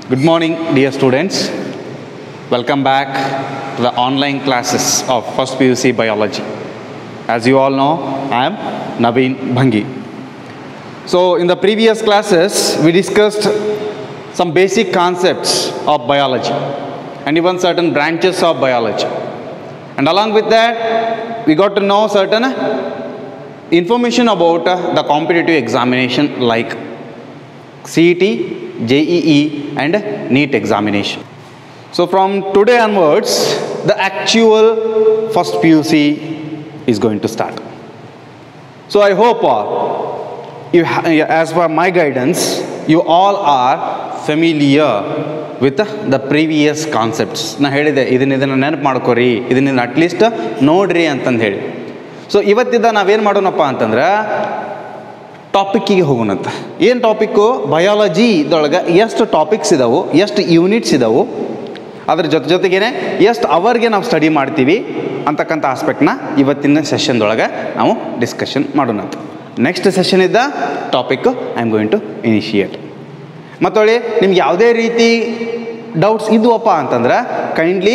Good morning, dear students. Welcome back to the online classes of First PUC Biology. As you all know, I am Naveen Bhangi. So, in the previous classes, we discussed some basic concepts of biology and even certain branches of biology. And along with that, we got to know certain information about uh, the competitive examination like CET, JEE, and NEET examination. So, from today onwards, the actual first PUC is going to start. So, I hope uh, you, ha- as per my guidance, you all are familiar with the, the previous concepts. ನಾ ಹೇಳಿದೆ ಇದನ್ನ ಇದನ್ನು ನೆನಪು ಮಾಡ್ಕೊರಿ ಇದನ್ನ at least ನೋಡ್ರಿ ಅಂತಂದು ಹೇಳಿ ಸೊ ಇವತ್ತಿದ್ದ ನಾವೇನು ಮಾಡೋಣಪ್ಪ ಅಂತಂದ್ರೆ ಟಾಪಿಕ್ಕಿಗೆ ಹೋಗೋಣಂತ ಏನು ಟಾಪಿಕ್ಕು ಬಯಾಲಜಿದೊಳಗೆ ಎಷ್ಟು ಟಾಪಿಕ್ಸ್ ಇದಾವು ಎಷ್ಟು ಯೂನಿಟ್ಸ್ ಇದಾವು ಅದ್ರ ಜೊತೆ ಜೊತೆಗೇನೆ ಎಷ್ಟು ಅವರ್ಗೆ ನಾವು ಸ್ಟಡಿ ಮಾಡ್ತೀವಿ ಅಂತಕ್ಕಂಥ ಆಸ್ಪೆಕ್ಟ್ನ ಇವತ್ತಿನ ಸೆಷನ್ದೊಳಗೆ ನಾವು ಡಿಸ್ಕಷನ್ ಮಾಡೋಣಂತ ನೆಕ್ಸ್ಟ್ ಸೆಷನ್ ಇದ್ದ topic I am going to initiate ಮತ್ತೊಳ್ಳಿ ನಿಮ್ಗೆ ಯಾವುದೇ ರೀತಿ ಡೌಟ್ಸ್ ಇದ್ವಪ್ಪ ಅಂತಂದ್ರೆ ಕೈಂಡ್ಲಿ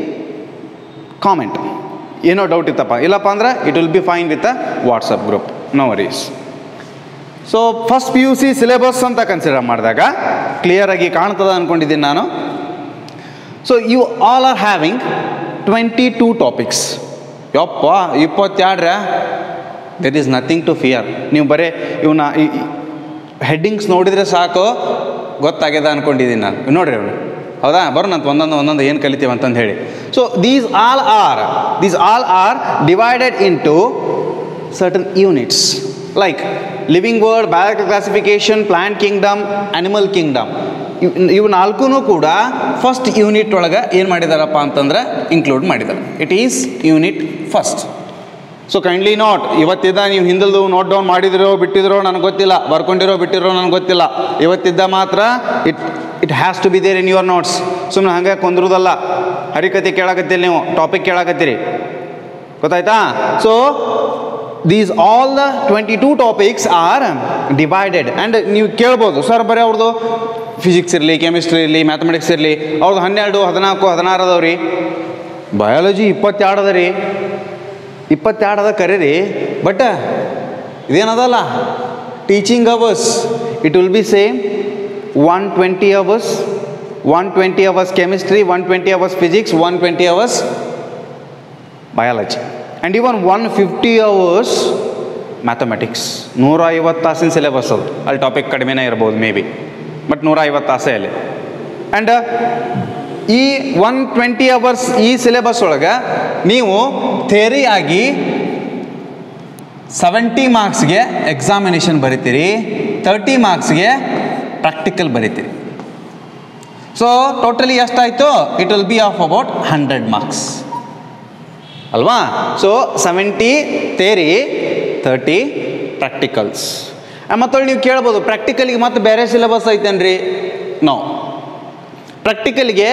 ಕಾಮೆಂಟ್ ಏನೋ ಡೌಟ್ ಇತ್ತಪ್ಪ ಇಲ್ಲಪ್ಪ ಅಂದ್ರೆ it will be fine with a WhatsApp group no worries so first P U C syllabus ಅಂತ ಕನ್ಸಿಡರ್ ಮಾಡಿದಾಗ ಕ್ಲಿಯರಾಗಿ ಕಾಣ್ತದ ಅಂದ್ಕೊಂಡಿದ್ದೀನಿ ನಾನು so you all are having twenty two topics ಯಪ್ಪ ಇಪ್ಪತ್ತೆರಡ್ರ there is nothing to fear ನೀವು ಬರೀ ಇವನ್ನ ಹೆಡ್ಡಿಂಗ್ಸ್ ನೋಡಿದರೆ ಸಾಕು ಗೊತ್ತಾಗ್ಯದ ಅಂದ್ಕೊಂಡಿದ್ದೀನಿ ನಾನು ನೋಡ್ರಿ ಅವನು ಹೌದಾ ಬರೋಣಂತ ಒಂದೊಂದು ಒಂದೊಂದು ಏನು ಕಲಿತೀವಿ ಅಂತಂದು ಹೇಳಿ so these all are these all are divided into certain units like living world biological classification plant kingdom animal kingdom ಇವು ನಾಲ್ಕೂ ಕೂಡ ಫಸ್ಟ್ ಯೂನಿಟ್ ಒಳಗೆ ಏನು ಮಾಡಿದಾರಪ್ಪ ಅಂತಂದ್ರೆ ಇನ್ಕ್ಲೂಡ್ ಮಾಡಿದ್ದಾರೆ it is unit first so kindly note ಇವತ್ತಿದ್ದ ನೀವು ಹಿಂದಲ್ದು ನೋಟ್ ಡೌನ್ ಮಾಡಿದಿರೋ ಬಿಟ್ಟಿದಿರೋ ನನಗೆ ಗೊತ್ತಿಲ್ಲ ಬರ್ಕೊಂಡಿರೋ ಬಿಟ್ಟಿರೋ ನನಗೆ ಗೊತ್ತಿಲ್ಲ ಇವತ್ತಿದ್ದ ಮಾತ್ರ it it has to be there in your notes ಸುಮ್ಮನೆ ಹಂಗೆ ಕೊಂದ್ರದಲ್ಲ ಹರಿಕತೆ ಕೇಳಾಕತ್ತೀರಿ ನೀವು ಟಾಪಿಕ್ ಕೇಳಾಕತ್ತೀರಿ ಗೊತ್ತಾಯ್ತಾ so these all the twenty two topics are divided and ನೀವು ಕೇಳ್ಬೋದು ಸರ್ ಬರೀ ಅವ್ರದ್ದು ಫಿಸಿಕ್ಸ್ ಇರಲಿ ಕೆಮಿಸ್ಟ್ರಿ ಇರಲಿ ಮ್ಯಾಥಮೆಟಿಕ್ಸ್ ಇರಲಿ ಅವ್ರದ್ದು ಹನ್ನೆರಡು ಹದಿನಾಲ್ಕು ಹದಿನಾರು ಅದಾವ ರೀ ಬಯಾಲಜಿ ಇಪ್ಪತ್ತೆರಡು ಅದ ರೀ ಇಪ್ಪತ್ತೆರಡು ಅದ ಕರೀರಿ ಬಟ್ ಇದೇನದಲ್ಲ teaching hours it will be same one twenty hours one twenty hours chemistry one twenty hours physics one twenty hours biology and even one fifty hours mathematics ನೂರ ಐವತ್ತು ತಾಸಿನ ಸಿಲೆಬಸ್ ಅದು ಅಲ್ಲಿ ಟಾಪಿಕ್ ಕಡಿಮೆನೇ ಇರ್ಬೋದು ಮೇ ಬಿ ಬಟ್ ನೂರ ಐವತ್ತು ತಾಸೇ ಅಲ್ಲಿ and ಈ ಒನ್ ಟ್ವೆಂಟಿ ಅವರ್ಸ್ ಈ ಸಿಲೆಬಸ್ ಒಳಗೆ ನೀವು ಥೇರಿಯಾಗಿ ಸೆವೆಂಟಿ ಮಾರ್ಕ್ಸ್ಗೆ ಎಕ್ಸಾಮಿನೇಷನ್ ಬರಿತೀರಿ ತರ್ಟಿ ಮಾರ್ಕ್ಸ್ಗೆ ಪ್ರಾಕ್ಟಿಕಲ್ ಬರಿತೀರಿ ಸೊ ಟೋಟಲಿ ಎಷ್ಟಾಯಿತು it will be of about hundred marks ಅಲ್ವಾ so seventy theory thirty practicals ಮತ್ತೊಳ್ಳಿ ನೀವು ಕೇಳ್ಬೋದು ಪ್ರಾಕ್ಟಿಕಲಿಗೆ ಮತ್ತೆ ಬೇರೆ ಸಿಲೆಬಸ್ ಐತೇನ್ರಿ ನೋ ಪ್ರಾಕ್ಟಿಕಲ್ಗೆ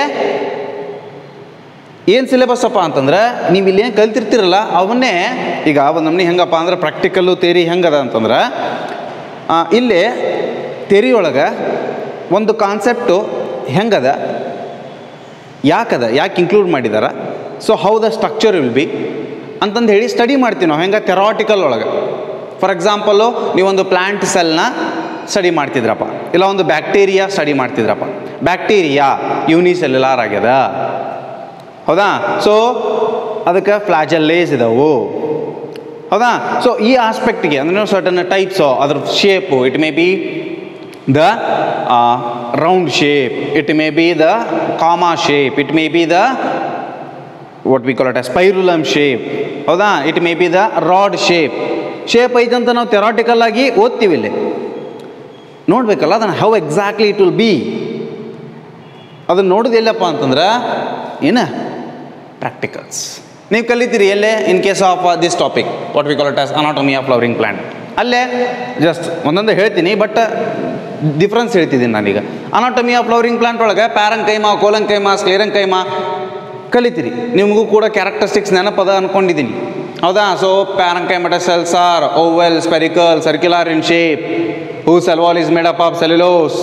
ಏನು ಸಿಲೆಬಸ್ ಅಪ್ಪ ಅಂತಂದ್ರೆ ನೀವು ಇಲ್ಲಿ ಏನು ಕಲ್ತಿರ್ತಿರಲ್ಲ ಅವನ್ನೇ ಈಗ ಒಂದು ನಮ್ನಿ ಹೆಂಗಪ್ಪ ಅಂದ್ರೆ ಪ್ರಾಕ್ಟಿಕಲ್ಲು ತೇರಿ ಹೆಂಗದ ಅಂತಂದ್ರೆ ಆ, ಇಲ್ಲಿ ತೇರಿ ಒಳಗೆ ಒಂದು ಕಾನ್ಸೆಪ್ಟು ಹೆಂಗದ ಯಾಕದ ಯಾಕೆ ಇನ್ಕ್ಲೂಡ್ ಮಾಡಿದಾರ so how the structure will be ಅಂತಂದು ಹೇಳಿ ಸ್ಟಡಿ ಮಾಡ್ತೀವಿ ನಾವು ಹೆಂಗೆ ಥೆರಾಟಿಕಲ್ ಒಳಗೆ ಫಾರ್ ಎಕ್ಸಾಂಪಲ್ಲು ನೀವೊಂದು ಪ್ಲ್ಯಾಂಟ್ ಸೆಲ್ನ ಸ್ಟಡಿ ಮಾಡ್ತಿದ್ರಪ್ಪ ಇಲ್ಲ ಒಂದು ಬ್ಯಾಕ್ಟೀರಿಯಾ ಸ್ಟಡಿ ಮಾಡ್ತಿದ್ರಪ್ಪ ಬ್ಯಾಕ್ಟೀರಿಯಾ ಯೂನಿಸೆಲ್ಯುಲಾರ್ ಆಗ್ಯದ ಹೌದಾ ಸೊ ಅದಕ್ಕೆ ಫ್ಲಾಜಲ್ಲೇಸ್ ಇದಾವು ಹೌದಾ ಸೊ ಈ ಆಸ್ಪೆಕ್ಟ್ಗೆ ಅಂದರೆ ಸರ್ಟನ್ ಟೈಪ್ಸು ಅದ್ರ shape it may be the round shape it may be the comma shape it may be the what we call it spirillum shape ಹೌದಾ it may be the rod shape shape ಐತಂತ ನಾವು theoretical ಆಗಿ ಓದ್ತೀವಿ ಇಲ್ಲಿ ನೋಡ್ಬೇಕಲ್ಲ ಅದನ್ನು how exactly it will be ಅದನ್ನು ನೋಡೋದು ಎಲ್ಲಪ್ಪ ಅಂತಂದ್ರೆ ಏನು ಪ್ರಾಕ್ಟಿಕಲ್ಸ್ ನೀವು ಕಲಿತೀರಿ ಎಲ್ಲೇ in case of this topic what we call it as anatomy of flowering plant ಅಲ್ಲೇ ಜಸ್ಟ್ ಒಂದೊಂದು ಹೇಳ್ತೀನಿ ಬಟ್ ಡಿಫ್ರೆನ್ಸ್ ಹೇಳ್ತಿದ್ದೀನಿ ನಾನೀಗ ಅನಾಟಮಿ ಆಫ್ ಫ್ಲವರಿಂಗ್ ಪ್ಲಾಂಟ್ ಒಳಗೆ ಪ್ಯಾರಂಕೈಮ ಕೋಲಂಕೈಮ ಸ್ಕ್ಲೇರಂಕೈಮ ಕಲಿತೀರಿ ನಿಮಗೂ ಕೂಡ ಕ್ಯಾರೆಕ್ಟರಿಸ್ಟಿಕ್ಸ್ ನೆನಪದ ಅಂದ್ಕೊಂಡಿದ್ದೀನಿ ಹೌದಾ so parenchymatous cells are oval spherical circular in shape who cell wall is made up of cellulose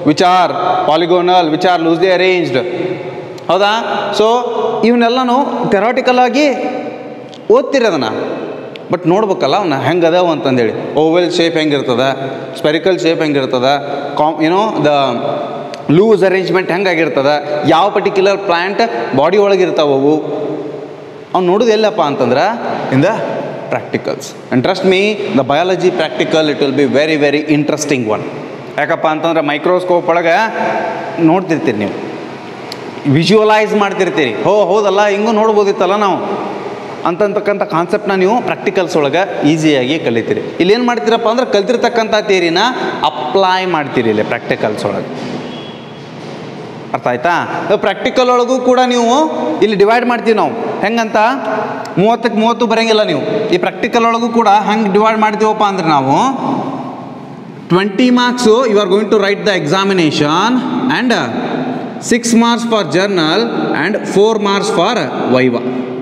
which are polygonal which are loosely arranged ಹೌದಾ so ಇವನ್ನೆಲ್ಲನೂ theoretical ಆಗಿ ಓದ್ತೀರಿ ಅದನ್ನು ಬಟ್ ನೋಡ್ಬೇಕಲ್ಲ ಅವನ್ನ ಹೆಂಗೆ ಅದಾವ ಅಂತಂದೇಳಿ ಓವೆಲ್ ಶೇಪ್ ಹೆಂಗಿರ್ತದ ಸ್ಪೆರಿಕಲ್ ಶೇಪ್ ಹೆಂಗಿರ್ತದ ಕಾಮ್ ಏನೋ ದ ಲೂಸ್ ಅರೇಂಜ್ಮೆಂಟ್ ಹೆಂಗಾಗಿರ್ತದ ಯಾವ ಪರ್ಟಿಕ್ಯುಲರ್ ಪ್ಲ್ಯಾಂಟ್ ಬಾಡಿ ಒಳಗೆ ಇರ್ತಾವವು ಅವ್ನು ನೋಡೋದು ಎಲ್ಲಪ್ಪ ಅಂತಂದ್ರೆ in the practicals interest me the biology practical it will be very very interesting one ಯಾಕಪ್ಪ ಅಂತಂದ್ರೆ ಮೈಕ್ರೋಸ್ಕೋಪ್ ಒಳಗೆ ನೋಡ್ತಿರ್ತೀರಿ ನೀವು ವಿಜುವಲೈಸ್ ಮಾಡ್ತಿರ್ತೀರಿ ಹೋ ಹೌದಲ್ಲ ಹಿಂಗೂ ನೋಡ್ಬೋದಿತ್ತಲ್ಲ ನಾವು ಅಂತಂತಕ್ಕಂಥ ಕಾನ್ಸೆಪ್ಟ್ನ ನೀವು ಪ್ರಾಕ್ಟಿಕಲ್ಸ್ ಒಳಗೆ ಈಸಿಯಾಗಿ ಕಲಿತೀರಿ ಇಲ್ಲಿ ಏನು ಮಾಡ್ತೀರಪ್ಪ ಅಂದ್ರೆ ಕಲ್ತಿರ್ತಕ್ಕಂಥ ಥಿಯರಿನ ಅಪ್ಲೈ ಮಾಡ್ತೀರಿ ಇಲ್ಲಿ ಪ್ರಾಕ್ಟಿಕಲ್ಸ್ ಒಳಗೆ ಅರ್ಥ ಆಯ್ತಾ ಪ್ರಾಕ್ಟಿಕಲ್ ಒಳಗೂ ಕೂಡ ನೀವು ಇಲ್ಲಿ ಡಿವೈಡ್ ಮಾಡ್ತೀವಿ ನಾವು ಹೆಂಗಂತ ಮೂವತ್ತಕ್ಕೆ ಮೂವತ್ತು ಬರೋಂಗಿಲ್ಲ ನೀವು ಈ ಪ್ರಾಕ್ಟಿಕಲ್ ಒಳಗೂ ಕೂಡ ಹೆಂಗೆ ಡಿವೈಡ್ ಮಾಡ್ತೀವಪ್ಪ ಅಂದ್ರೆ ನಾವು twenty marks you are going to write the examination and six marks for journal and four marks for viva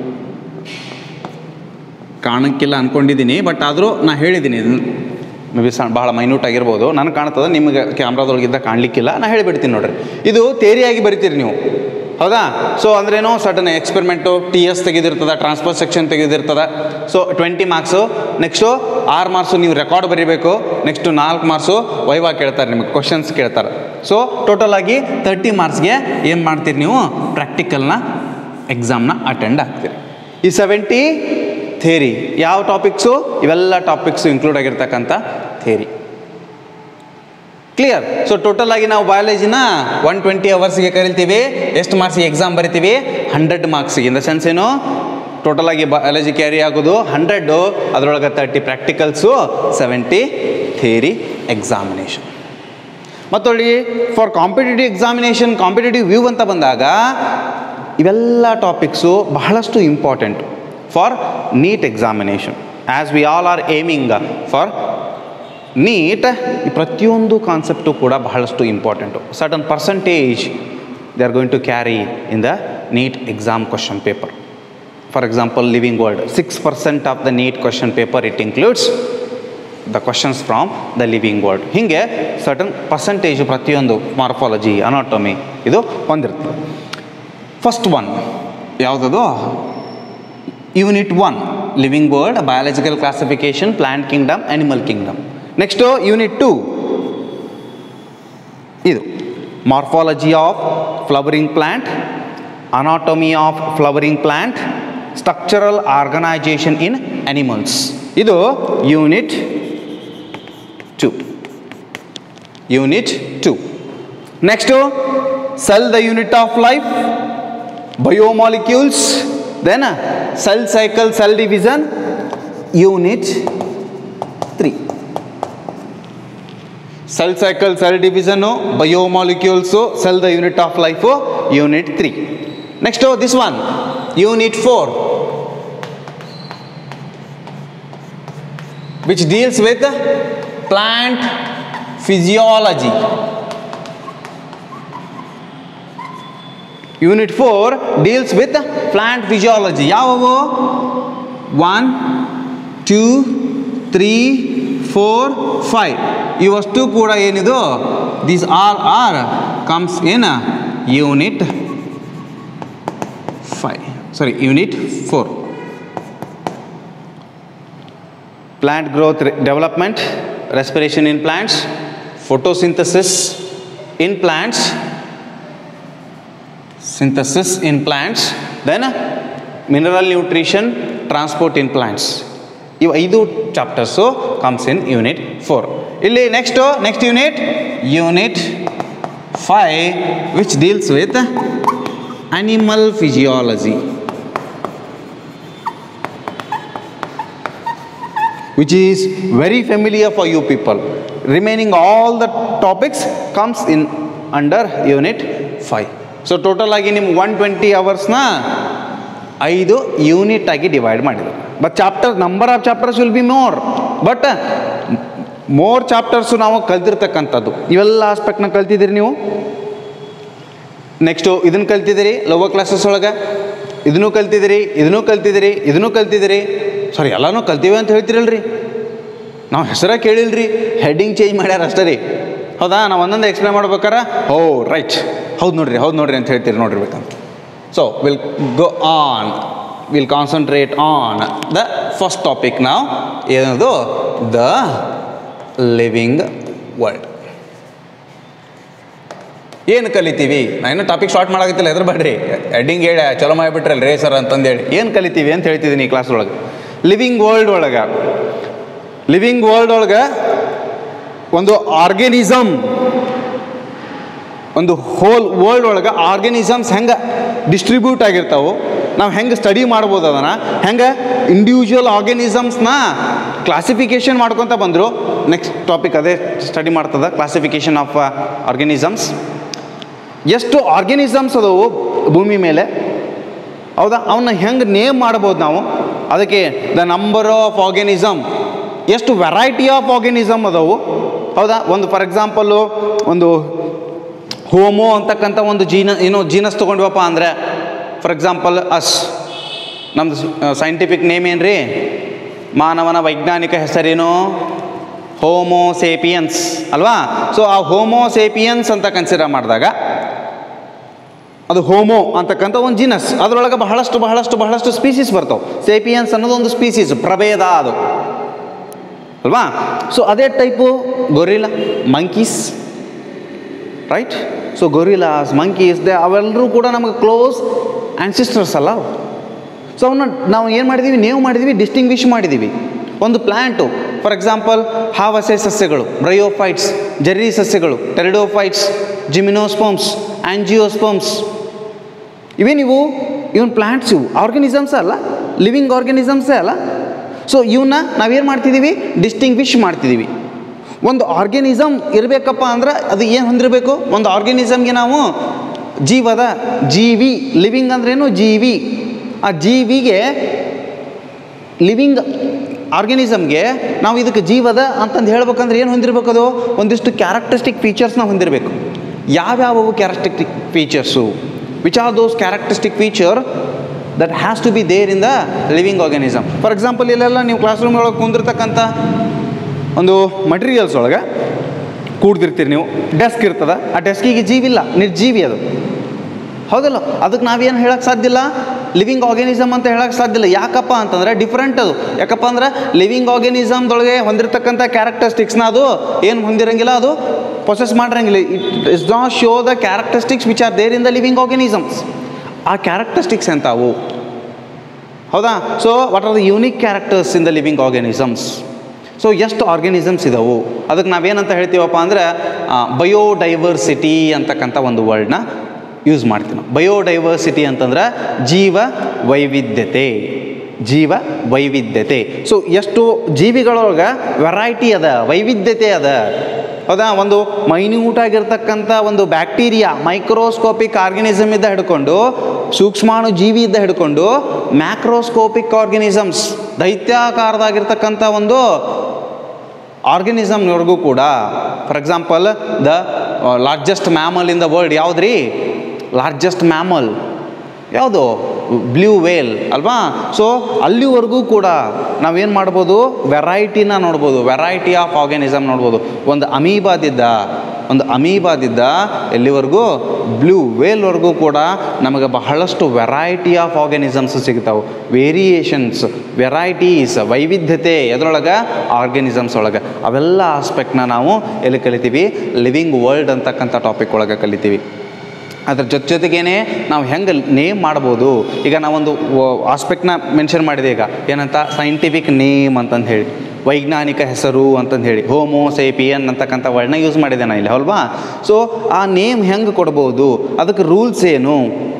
ಕಾಣಕ್ಕಿಲ್ಲ ಅಂದ್ಕೊಂಡಿದ್ದೀನಿ ಬಟ್ ಆದರೂ ನಾ ಹೇಳಿದ್ದೀನಿ ಮೇ ಬಿ ಸಣ್ಣ ಭಾಳ ಮೈನ್ಯೂಟ್ ಆಗಿರ್ಬೋದು ನನಗೆ ಕಾಣ್ತದೆ ನಿಮಗೆ ಕ್ಯಾಮ್ರಾದೊಳಗಿದ್ದ ಕಾಣಲಿಕ್ಕಿಲ್ಲ ನಾ ಹೇಳಿಬಿಡ್ತೀನಿ ನೋಡ್ರಿ ಇದು ಥೇರಿಯಾಗಿ ಬರಿತೀರಿ ನೀವು ಹೌದಾ ಸೊ ಅಂದ್ರೇನು ಸಡನ್ ಎಕ್ಸ್ಪೆರಿಮೆಂಟು ಟಿ ಎಸ್ ತೆಗೆದಿರ್ತದೆ ಟ್ರಾನ್ಸ್ಫರ್ ಸೆಕ್ಷನ್ ತೆಗೆದಿರ್ತದೆ ಸೊ ಟ್ವೆಂಟಿ ಮಾರ್ಕ್ಸು ನೆಕ್ಸ್ಟು ಆರು ಮಾರ್ಕ್ಸು ನೀವು ರೆಕಾರ್ಡ್ ಬರೀಬೇಕು ನೆಕ್ಸ್ಟು ನಾಲ್ಕು ಮಾರ್ಕ್ಸು ವೈವಾ ಕೇಳ್ತಾರೆ ನಿಮಗೆ ಕ್ವಶನ್ಸ್ ಕೇಳ್ತಾರೆ ಸೊ ಟೋಟಲ್ ಆಗಿ ತರ್ಟಿ ಮಾರ್ಕ್ಸ್ಗೆ ಏನು ಮಾಡ್ತೀರಿ ನೀವು ಪ್ರಾಕ್ಟಿಕಲ್ನ ಎಕ್ಸಾಮ್ನ ಅಟೆಂಡ್ ಆಗ್ತೀರಿ ಈ ಸೆವೆಂಟಿ ಥೇರಿ ಯಾವ ಟಾಪಿಕ್ಸು ಇವೆಲ್ಲ ಟಾಪಿಕ್ಸು ಇನ್ಕ್ಲೂಡ್ ಆಗಿರ್ತಕ್ಕಂಥ ಥೇರಿ ಕ್ಲಿಯರ್ ಸೊ ಟೋಟಲ್ ಆಗಿ ನಾವು ಬಯಾಲಜಿನ ಒನ್ ಟ್ವೆಂಟಿ ಅವರ್ಸ್ಗೆ ಕರಿತೀವಿ ಎಷ್ಟು ಮಾರ್ಕ್ಸಿಗೆ ಎಕ್ಸಾಮ್ ಬರಿತೀವಿ ಹಂಡ್ರೆಡ್ ಮಾರ್ಕ್ಸಿಗೆ ಇನ್ ದ ಸೆನ್ಸ್ ಏನು ಟೋಟಲ್ ಆಗಿ ಬಯಾಲಜಿ ಕ್ಯಾರಿ ಆಗೋದು ಹಂಡ್ರೆಡ್ಡು ಅದರೊಳಗೆ thirty practicals seventy theory examination ಮತ್ತೊಳ್ಳಿ for competitive examination competitive view ಅಂತ ಬಂದಾಗ ಇವೆಲ್ಲ ಟಾಪಿಕ್ಸು ಬಹಳಷ್ಟು important for NEET examination as we all are aiming for NEET ಈ ಪ್ರತಿಯೊಂದು ಕಾನ್ಸೆಪ್ಟು ಕೂಡ ಬಹಳಷ್ಟು important certain percentage they are going to carry in the NEET exam question paper for example living world six percent of the NEET question paper it includes the questions from the living world ಹೀಗೆ certain percentage ಪ್ರತಿಯೊಂದು morphology anatomy ಇದು ಹೊಂದಿರ್ತದೆ first one ಯಾವುದದು unit one living world biological classification plant kingdom animal kingdom next unit two ಇದು morphology of flowering plant anatomy of flowering plant structural organisation in animals ಇದು unit two unit two next cell the unit of life biomolecules then cell cycle cell division unit three cell cycle cell division biomolecules cell the unit of life unit three next this one unit four which deals with plant physiology unit four deals with plant physiology ಯಾವುವು one two three four five ಇವಷ್ಟು ಕೂಡ ಏನಿದು these all are comes in unit five sorry unit four plant growth re- development respiration in plants photosynthesis in plants synthesis in plants then mineral nutrition transport in plants ಇವು ಐದು chapters comes in unit four ಇಲ್ಲಿ next next unit unit five which deals with animal physiology which is very familiar for you people. Remaining all the topics comes in under unit 5. So total ಆಗಿ ನಿಮ್ಮ one twenty ಅವರ್ಸ್ನ ಐದು unit ಆಗಿ divide ಮಾಡಿದ್ರು but chapter number of chapters will be more but more chapters ನಾವು ಕಲ್ತಿರ್ತಕ್ಕಂಥದ್ದು ಇವೆಲ್ಲ ಆಸ್ಪೆಕ್ಟ್ನ ಕಲ್ತಿದ್ದೀರಿ ನೀವು next ಇದನ್ನು ಕಲ್ತಿದ್ದೀರಿ ಲೋವರ್ ಕ್ಲಾಸಸ್ ಒಳಗೆ ಇದನ್ನು ಕಲ್ತಿದ್ದೀರಿ ಇದನ್ನು ಕಲ್ತಿದ್ದೀರಿ ಇದನ್ನು ಕಲ್ತಿದ್ದೀರಿ ಸಾರಿ ಎಲ್ಲನೂ ಕಲ್ತೀವಿ ಅಂತ ಹೇಳ್ತೀರಲ್ರಿ ನಾವು ಹೆಸರ ಕೇಳಿಲ್ರಿ ಹೆಡ್ಡಿಂಗ್ ಚೇಂಜ್ ಮಾಡ್ಯಾರ ಅಷ್ಟೇ ರೀ ಹೌದಾ ನಾವು ಒಂದೊಂದು ಎಕ್ಸ್ಪ್ಲೇನ್ ಮಾಡ್ಬೇಕಾರೆ ಓ ರೈಟ್ ಹೌದು ನೋಡ್ರಿ ಹೌದು ನೋಡ್ರಿ ಅಂತ ಹೇಳ್ತೀರಿ ನೋಡಿರ್ಬೇಕಂತ so will go on will concentrate on the first topic ನಾವು ಏನದು ದ ಲಿವಿಂಗ್ ವರ್ಲ್ಡ್ ಏನು ಕಲಿತೀವಿ ನಾನು ಟಾಪಿಕ್ ಸ್ಟಾರ್ಟ್ ಮಾಡಾಕತ್ತಿಲ್ಲ ಎದ್ರ ಬೇಡ್ರಿ ಎಡ್ಡಿಂಗ್ ಹೇಳಿ ಚಲೋ ಮಾಡಿಬಿಟ್ರಲ್ಲ ರೇ ಸರ್ ಅಂತಂದೇಳಿ ಏನು ಕಲಿತೀವಿ ಅಂತ ಹೇಳ್ತಿದ್ದೀನಿ ಈ ಕ್ಲಾಸ್ ಒಳಗೆ ಲಿವಿಂಗ್ ವರ್ಲ್ಡ್ ಒಳಗೆ ಲಿವಿಂಗ್ ವರ್ಲ್ಡ್ ಒಳಗೆ ಒಂದು ಆರ್ಗ್ಯಾನಿಸಮ್ ಒಂದು ಹೋಲ್ ವರ್ಲ್ಡ್ ಒಳಗೆ ಆರ್ಗ್ಯಾನಿಸಮ್ಸ್ ಹೆಂಗೆ ಡಿಸ್ಟ್ರಿಬ್ಯೂಟ್ ಆಗಿರ್ತಾವೆ ನಾವು ಹೆಂಗೆ ಸ್ಟಡಿ ಮಾಡ್ಬೋದು ಅದನ್ನು ಹೆಂಗೆ ಇಂಡಿವಿಜುವಲ್ ಆರ್ಗ್ಯಾನಿಸಮ್ಸ್ನ ಕ್ಲಾಸಿಫಿಕೇಷನ್ ಮಾಡ್ಕೊತ ಬಂದರು ನೆಕ್ಸ್ಟ್ ಟಾಪಿಕ್ ಅದೇ ಸ್ಟಡಿ ಮಾಡ್ತದೆ ಕ್ಲಾಸಿಫಿಕೇಷನ್ ಆಫ್ ಆರ್ಗ್ಯಾನಿಸಮ್ಸ್ ಎಷ್ಟು ಆರ್ಗ್ಯಾನಿಸಮ್ಸ್ ಅದಾವು ಭೂಮಿ ಮೇಲೆ ಹೌದಾ ಅವನ್ನ ಹೆಂಗೆ ನೇಮ್ ಮಾಡ್ಬೋದು ನಾವು ಅದಕ್ಕೆ ದ ನಂಬರ್ ಆಫ್ ಆರ್ಗ್ಯಾನಿಸಮ್ ಎಷ್ಟು ವೆರೈಟಿ ಆಫ್ ಆರ್ಗ್ಯಾನಿಸಮ್ ಅದಾವು ಹೌದಾ ಒಂದು ಫಾರ್ ಎಕ್ಸಾಂಪಲ್ಲು ಒಂದು ಹೋಮೋ ಅಂತಕ್ಕಂಥ ಒಂದು ಜೀನ ಏನೋ ಜೀನಸ್ ತೊಗೊಂಡ್ವಪ್ಪ ಅಂದರೆ ಫಾರ್ ಎಕ್ಸಾಂಪಲ್ ಅಸ್ ನಮ್ಮದು ಸೈಂಟಿಫಿಕ್ ನೇಮ್ ಏನು ರೀ ಮಾನವನ ವೈಜ್ಞಾನಿಕ ಹೆಸರೇನು ಹೋಮೋ ಸೇಪಿಯನ್ಸ್ ಅಲ್ವಾ ಸೊ ಆ ಹೋಮೋ ಸೇಪಿಯನ್ಸ್ ಅಂತ ಕನ್ಸಿಡರ್ ಮಾಡಿದಾಗ ಅದು ಹೋಮೋ ಅಂತಕ್ಕಂಥ ಒಂದು ಜಿನಸ್ ಅದರೊಳಗೆ ಬಹಳಷ್ಟು ಬಹಳಷ್ಟು ಬಹಳಷ್ಟು ಸ್ಪೀಸೀಸ್ ಬರ್ತಾವೆ ಸೇಪಿಯನ್ಸ್ ಅನ್ನೋದು ಒಂದು ಸ್ಪೀಸೀಸ್ ಪ್ರಭೇದ ಅದು ಅಲ್ವಾ ಸೊ ಅದೇ type gorilla monkeys right so gorillas monkeys they ಅವೆಲ್ಲರೂ ಕೂಡ ನಮಗೆ ಕ್ಲೋಸ್ ಆ್ಯನ್ಸಿಸ್ಟರ್ಸ್ ಅಲ್ಲ ಸೊ ಅವನ್ನ ನಾವು ಏನು ಮಾಡಿದ್ದೀವಿ ನೇವ್ ಮಾಡಿದ್ದೀವಿ ಡಿಸ್ಟಿಂಗ್ವಿಷ್ ಮಾಡಿದ್ದೀವಿ ಒಂದು ಪ್ಲ್ಯಾಂಟು ಫಾರ್ ಎಕ್ಸಾಂಪಲ್ ಹಾವಸೆ ಸಸ್ಯಗಳು ಬ್ರಯೋಫೈಟ್ಸ್ ಜೆರ್ರಿ ಸಸ್ಯಗಳು ಟೆರಿಡೋಫೈಟ್ಸ್ ಜಿಮಿನೋಸ್ಪೋಮ್ಸ್ ಆ್ಯಂಜಿಯೋಸ್ಪೋಮ್ಸ್ ಇವೇ ನೀವು ಇವನ್ ಪ್ಲ್ಯಾಂಟ್ಸ್ ಇವು ಆರ್ಗನಿಸಮ್ಸ್ ಅಲ್ಲ ಲಿವಿಂಗ್ ಆರ್ಗನಿಸಮ್ಸೇ ಅಲ್ಲ ಸೊ ಇವನ್ನ ನಾವೇನು ಮಾಡ್ತಿದ್ದೀವಿ ಡಿಸ್ಟಿಂಗ್ವಿಷ್ ಮಾಡ್ತಿದ್ದೀವಿ ಒಂದು ಆರ್ಗ್ಯಾನಿಸಮ್ ಇರಬೇಕಪ್ಪ ಅಂದ್ರೆ ಅದು ಏನು ಹೊಂದಿರಬೇಕು ಒಂದು ಆರ್ಗ್ಯಾನಿಸಮ್ಗೆ ನಾವು ಜೀವದ ಜೀವಿ ಲಿವಿಂಗ್ ಅಂದ್ರೇನು ಜೀವಿ ಆ ಜೀವಿಗೆ ಲಿವಿಂಗ್ ಆರ್ಗ್ಯಾನಿಸಮ್ಗೆ ನಾವು ಇದಕ್ಕೆ ಜೀವದ ಅಂತಂದು ಹೇಳ್ಬೇಕಂದ್ರೆ ಏನು ಹೊಂದಿರಬೇಕು ಅದು ಒಂದಿಷ್ಟು ಕ್ಯಾರೆಕ್ಟರಿಸ್ಟಿಕ್ ಫೀಚರ್ಸ್ನ ಹೊಂದಿರಬೇಕು ಯಾವ್ಯಾವವು characteristic features which are those characteristic feature that has to be there in the living organism for example ಇಲ್ಲೆಲ್ಲ ನೀವು ಕ್ಲಾಸ್ ರೂಮ್ ಒಳಗೆ ಕುಂದಿರ್ತಕ್ಕಂಥ ಒಂದು ಮಟೀರಿಯಲ್ಸ್ ಒಳಗೆ ಕೂಡ್ದಿರ್ತೀರಿ ನೀವು ಡೆಸ್ಕ್ ಇರ್ತದೆ ಆ ಡೆಸ್ಕಿಗೆ ಜೀವಿಲ್ಲ ನಿರ್ಜೀವಿ ಅದು ಹೌದಲ್ಲ ಅದಕ್ಕೆ ನಾವೇನು ಹೇಳಕ್ಕೆ ಸಾಧ್ಯ ಇಲ್ಲ ಲಿವಿಂಗ್ ಆರ್ಗ್ಯಾನಿಸಮ್ ಅಂತ ಹೇಳಕ್ಕೆ ಸಾಧ್ಯ ಇಲ್ಲ ಯಾಕಪ್ಪ ಅಂತಂದರೆ ಡಿಫ್ರೆಂಟ್ ಅದು ಯಾಕಪ್ಪ ಅಂದ್ರೆ ಲಿವಿಂಗ್ ಆರ್ಗ್ಯಾನಿಸಮ್ದೊಳಗೆ ಹೊಂದಿರತಕ್ಕಂಥ ಕ್ಯಾರೆಕ್ಟರಿಸ್ಟಿಕ್ಸ್ನ ಅದು ಏನು ಹೊಂದಿರಂಗಿಲ್ಲ ಅದು ಪ್ರೊಸೆಸ್ ಮಾಡಿರಂಗಿಲ್ಲ it is not show the characteristics which are there in the living organisms ಆ ಕ್ಯಾರೆಕ್ಟರಿಸ್ಟಿಕ್ಸ್ ಎಂತಾವು ಹೌದಾ so what are the unique characters in the living organisms so ಎಷ್ಟು ಆರ್ಗ್ಯಾನಿಸಮ್ಸ್ ಇದಾವು ಅದಕ್ಕೆ ನಾವೇನಂತ ಹೇಳ್ತೀವಪ್ಪ ಅಂದರೆ ಬಯೋಡೈವರ್ಸಿಟಿ ಅಂತಕ್ಕಂಥ ಒಂದು ವರ್ಡ್ನ ಯೂಸ್ ಮಾಡ್ತೀವಿ ನಾವು ಬಯೋಡೈವರ್ಸಿಟಿ ಅಂತಂದ್ರೆ ಜೀವ ವೈವಿಧ್ಯತೆ ಜೀವ ವೈವಿಧ್ಯತೆ ಸೊ ಎಷ್ಟು ಜೀವಿಗಳೊಳಗೆ ವೆರೈಟಿ ಅದ ವೈವಿಧ್ಯತೆ ಅದ ಹೌದಾ ಒಂದು ಮೈನ್ಯೂಟ್ ಆಗಿರ್ತಕ್ಕಂಥ ಒಂದು ಬ್ಯಾಕ್ಟೀರಿಯಾ ಮೈಕ್ರೋಸ್ಕೋಪಿಕ್ ಆರ್ಗನಿಸಮ್ ಇದ್ದ ಹಿಡ್ಕೊಂಡು ಸೂಕ್ಷ್ಮಾಣು ಜೀವಿ ಇದ್ದ ಹಿಡ್ಕೊಂಡು ಮ್ಯಾಕ್ರೋಸ್ಕೋಪಿಕ್ ಆರ್ಗನಿಸಮ್ಸ್ ದೈತ್ಯಾಕಾರದಾಗಿರ್ತಕ್ಕಂಥ ಒಂದು ಆರ್ಗನಿಸಮ್ನವರೆಗೂ ಕೂಡ for example the largest mammal in the world ಯಾವ್ದು ರೀ ಲಾರ್ಜೆಸ್ಟ್ ಮ್ಯಾಮಲ್ ಯಾವುದು ಬ್ಲೂ ವೇಲ್ ಅಲ್ವಾ ಸೊ ಅಲ್ಲಿವರೆಗೂ ಕೂಡ ನಾವೇನು ಮಾಡ್ಬೋದು ವೆರೈಟಿನ ನೋಡ್ಬೋದು ವೆರೈಟಿ ಆಫ್ ಆರ್ಗ್ಯಾನಿಸಮ್ ನೋಡ್ಬೋದು ಒಂದು ಅಮೀಬಾದಿದ್ದ ಒಂದು ಅಮೀಬಾದಿದ್ದ ಎಲ್ಲಿವರೆಗೂ ಬ್ಲೂ ವೇಲ್ವರೆಗೂ ಕೂಡ ನಮಗೆ ಬಹಳಷ್ಟು ವೆರೈಟಿ ಆಫ್ ಆರ್ಗ್ಯಾನಿಸಮ್ಸ್ ಸಿಗ್ತಾವೆ ವೇರಿಯೇಷನ್ಸ್ ವೆರೈಟೀಸ್ ವೈವಿಧ್ಯತೆ ಎದ್ರೊಳಗೆ ಆರ್ಗ್ಯಾನಿಸಮ್ಸ್ ಒಳಗೆ ಅವೆಲ್ಲ ಆಸ್ಪೆಕ್ಟ್ನ ನಾವು ಎಲ್ಲಿ ಕಲಿತೀವಿ ಲಿವಿಂಗ್ ವರ್ಲ್ಡ್ ಅಂತಕ್ಕಂಥ ಟಾಪಿಕ್ ಒಳಗೆ ಕಲಿತೀವಿ ಅದ್ರ ಜೊತೆ ಜೊತೆಗೇನೆ ನಾವು ಹೆಂಗೆ ನೇಮ್ ಮಾಡ್ಬೋದು ಈಗ ನಾವೊಂದು ಆಸ್ಪೆಕ್ಟ್ನ ಮೆನ್ಷನ್ ಮಾಡಿದೆ ಈಗ ಏನಂತ ಸೈಂಟಿಫಿಕ್ ನೇಮ್ ಅಂತಂದು ಹೇಳಿ ವೈಜ್ಞಾನಿಕ ಹೆಸರು ಅಂತಂದು ಹೇಳಿ ಹೋಮೋ ಸೇಪಿಯನ್ ಅಂತಕ್ಕಂಥ ವರ್ಡ್ನ ಯೂಸ್ ಮಾಡಿದೆ ನಾನು ಇಲ್ಲಿ ಅಲ್ವಾ ಸೊ ಆ ನೇಮ್ ಹೆಂಗೆ ಕೊಡ್ಬೋದು ಅದಕ್ಕೆ ರೂಲ್ಸ್ ಏನು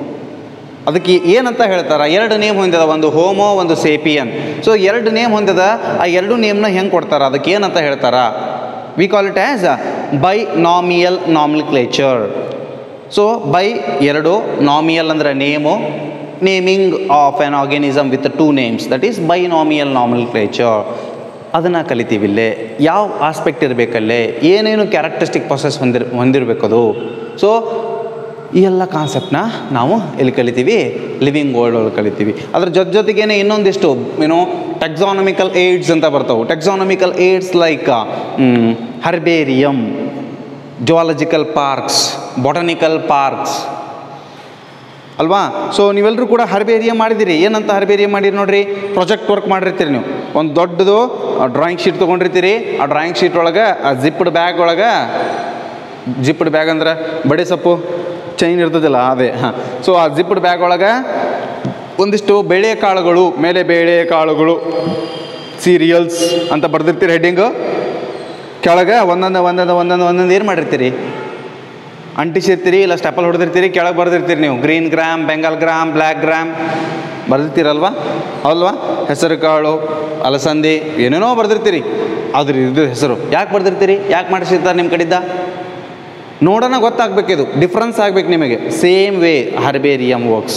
ಅದಕ್ಕೆ ಏನಂತ ಹೇಳ್ತಾರೆ ಎರಡು ನೇಮ್ ಹೊಂದಿದ ಒಂದು ಹೋಮೋ ಒಂದು ಸೇಪಿಯನ್ ಸೊ ಎರಡು ನೇಮ್ ಹೊಂದಿದ ಆ ಎರಡು ನೇಮ್ನ ಹೆಂಗೆ ಕೊಡ್ತಾರೆ ಅದಕ್ಕೆ ಏನಂತ ಹೇಳ್ತಾರ we call it as binomial nomenclature so bi ಎರಡು ನಾಮಿಯಲ್ ಅಂದರೆ name naming of an organism with two names that is binomial nomenclature ಅದನ್ನು ಕಲಿತೀವಿ ಇಲ್ಲೇ ಯಾವ ಆಸ್ಪೆಕ್ಟ್ ಇರಬೇಕಲ್ಲೇ ಏನೇನು ಕ್ಯಾರೆಕ್ಟರಿಸ್ಟಿಕ್ ಪ್ರೊಸೆಸ್ ಹೊಂದಿರ್ ಹೊಂದಿರಬೇಕದು ಸೊ ಈ ಎಲ್ಲ ಕಾನ್ಸೆಪ್ಟ್ನ ನಾವು ಎಲ್ಲಿ ಕಲಿತೀವಿ ಲಿವಿಂಗ್ ವರ್ಲ್ಡ್ ಒಳಗೆ ಕಲಿತೀವಿ ಅದ್ರ ಜೊತೆ ಜೊತೆಗೇನೆ ಇನ್ನೊಂದಿಷ್ಟು ಏನೋ ಟೆಕ್ಸಾನಮಿಕಲ್ ಏಡ್ಸ್ ಅಂತ ಬರ್ತಾವೆ taxonomical aids like herbarium zoological parks botanical parks ಅಲ್ವಾ ಸೊ ನೀವೆಲ್ಲರೂ ಕೂಡ ಹರ್ಬೇರಿಯ ಮಾಡಿದಿರಿ ಏನಂತ ಹರ್ಬೇರಿಯ ಮಾಡಿರಿ ನೋಡ್ರಿ ಪ್ರಾಜೆಕ್ಟ್ ವರ್ಕ್ ಮಾಡಿರ್ತೀರಿ ನೀವು ಒಂದು ದೊಡ್ಡದು ಡ್ರಾಯಿಂಗ್ ಶೀಟ್ ತೊಗೊಂಡಿರ್ತೀರಿ ಆ ಡ್ರಾಯಿಂಗ್ ಶೀಟ್ ಒಳಗೆ ಆ ಜಿಪ್ಡ್ ಬ್ಯಾಗ್ ಒಳಗೆ ಜಿಪ್ಡ್ ಬ್ಯಾಗ್ ಅಂದ್ರೆ ಬಡೆ ಸೊಪ್ಪು ಚೈನ್ ಇರ್ತದಿಲ್ಲ ಅದೇ ಹಾಂ ಸೊ ಆ ಜಿಪ್ಡ್ ಬ್ಯಾಗ್ ಒಳಗೆ ಒಂದಿಷ್ಟು ಬೇಳೆಕಾಳುಗಳು ಮೇಲೆ ಬೇಳೆಕಾಳುಗಳು ಸೀರಿಯಲ್ಸ್ ಅಂತ ಬರ್ದಿರ್ತೀರಿ ಹೆಡ್ಡಿಂಗು ಕೆಳಗೆ ಒಂದೊಂದು ಒಂದೊಂದು ಒಂದೊಂದು ಒಂದೊಂದು ಏನು ಮಾಡಿರ್ತೀರಿ ಅಂಟಿಸಿರ್ತೀರಿ ಇಲ್ಲ ಸ್ಟೆಪಲ್ ಹೊಡೆದಿರ್ತೀರಿ ಕೆಳಗೆ ಬರ್ದಿರ್ತೀರಿ ನೀವು green gram Bengal gram black gram ಬರ್ದಿರ್ತೀರಲ್ವಾ ಅಲ್ವಾ ಹೆಸರು ಕಾಳು ಅಲಸಂದಿ ಏನೇನೋ ಬರ್ದಿರ್ತೀರಿ ಅದ್ರ ಇದು ಹೆಸರು ಯಾಕೆ ಬರ್ದಿರ್ತೀರಿ ಯಾಕೆ ಮಾಡಿಸಿರ್ತಾರೆ ನಿಮ್ಮ ಕಡೆಯಿಂದ ನೋಡೋಣ ಗೊತ್ತಾಗಬೇಕಿದು ಡಿಫ್ರೆನ್ಸ್ ಆಗ್ಬೇಕು ನಿಮಗೆ same way herbarium works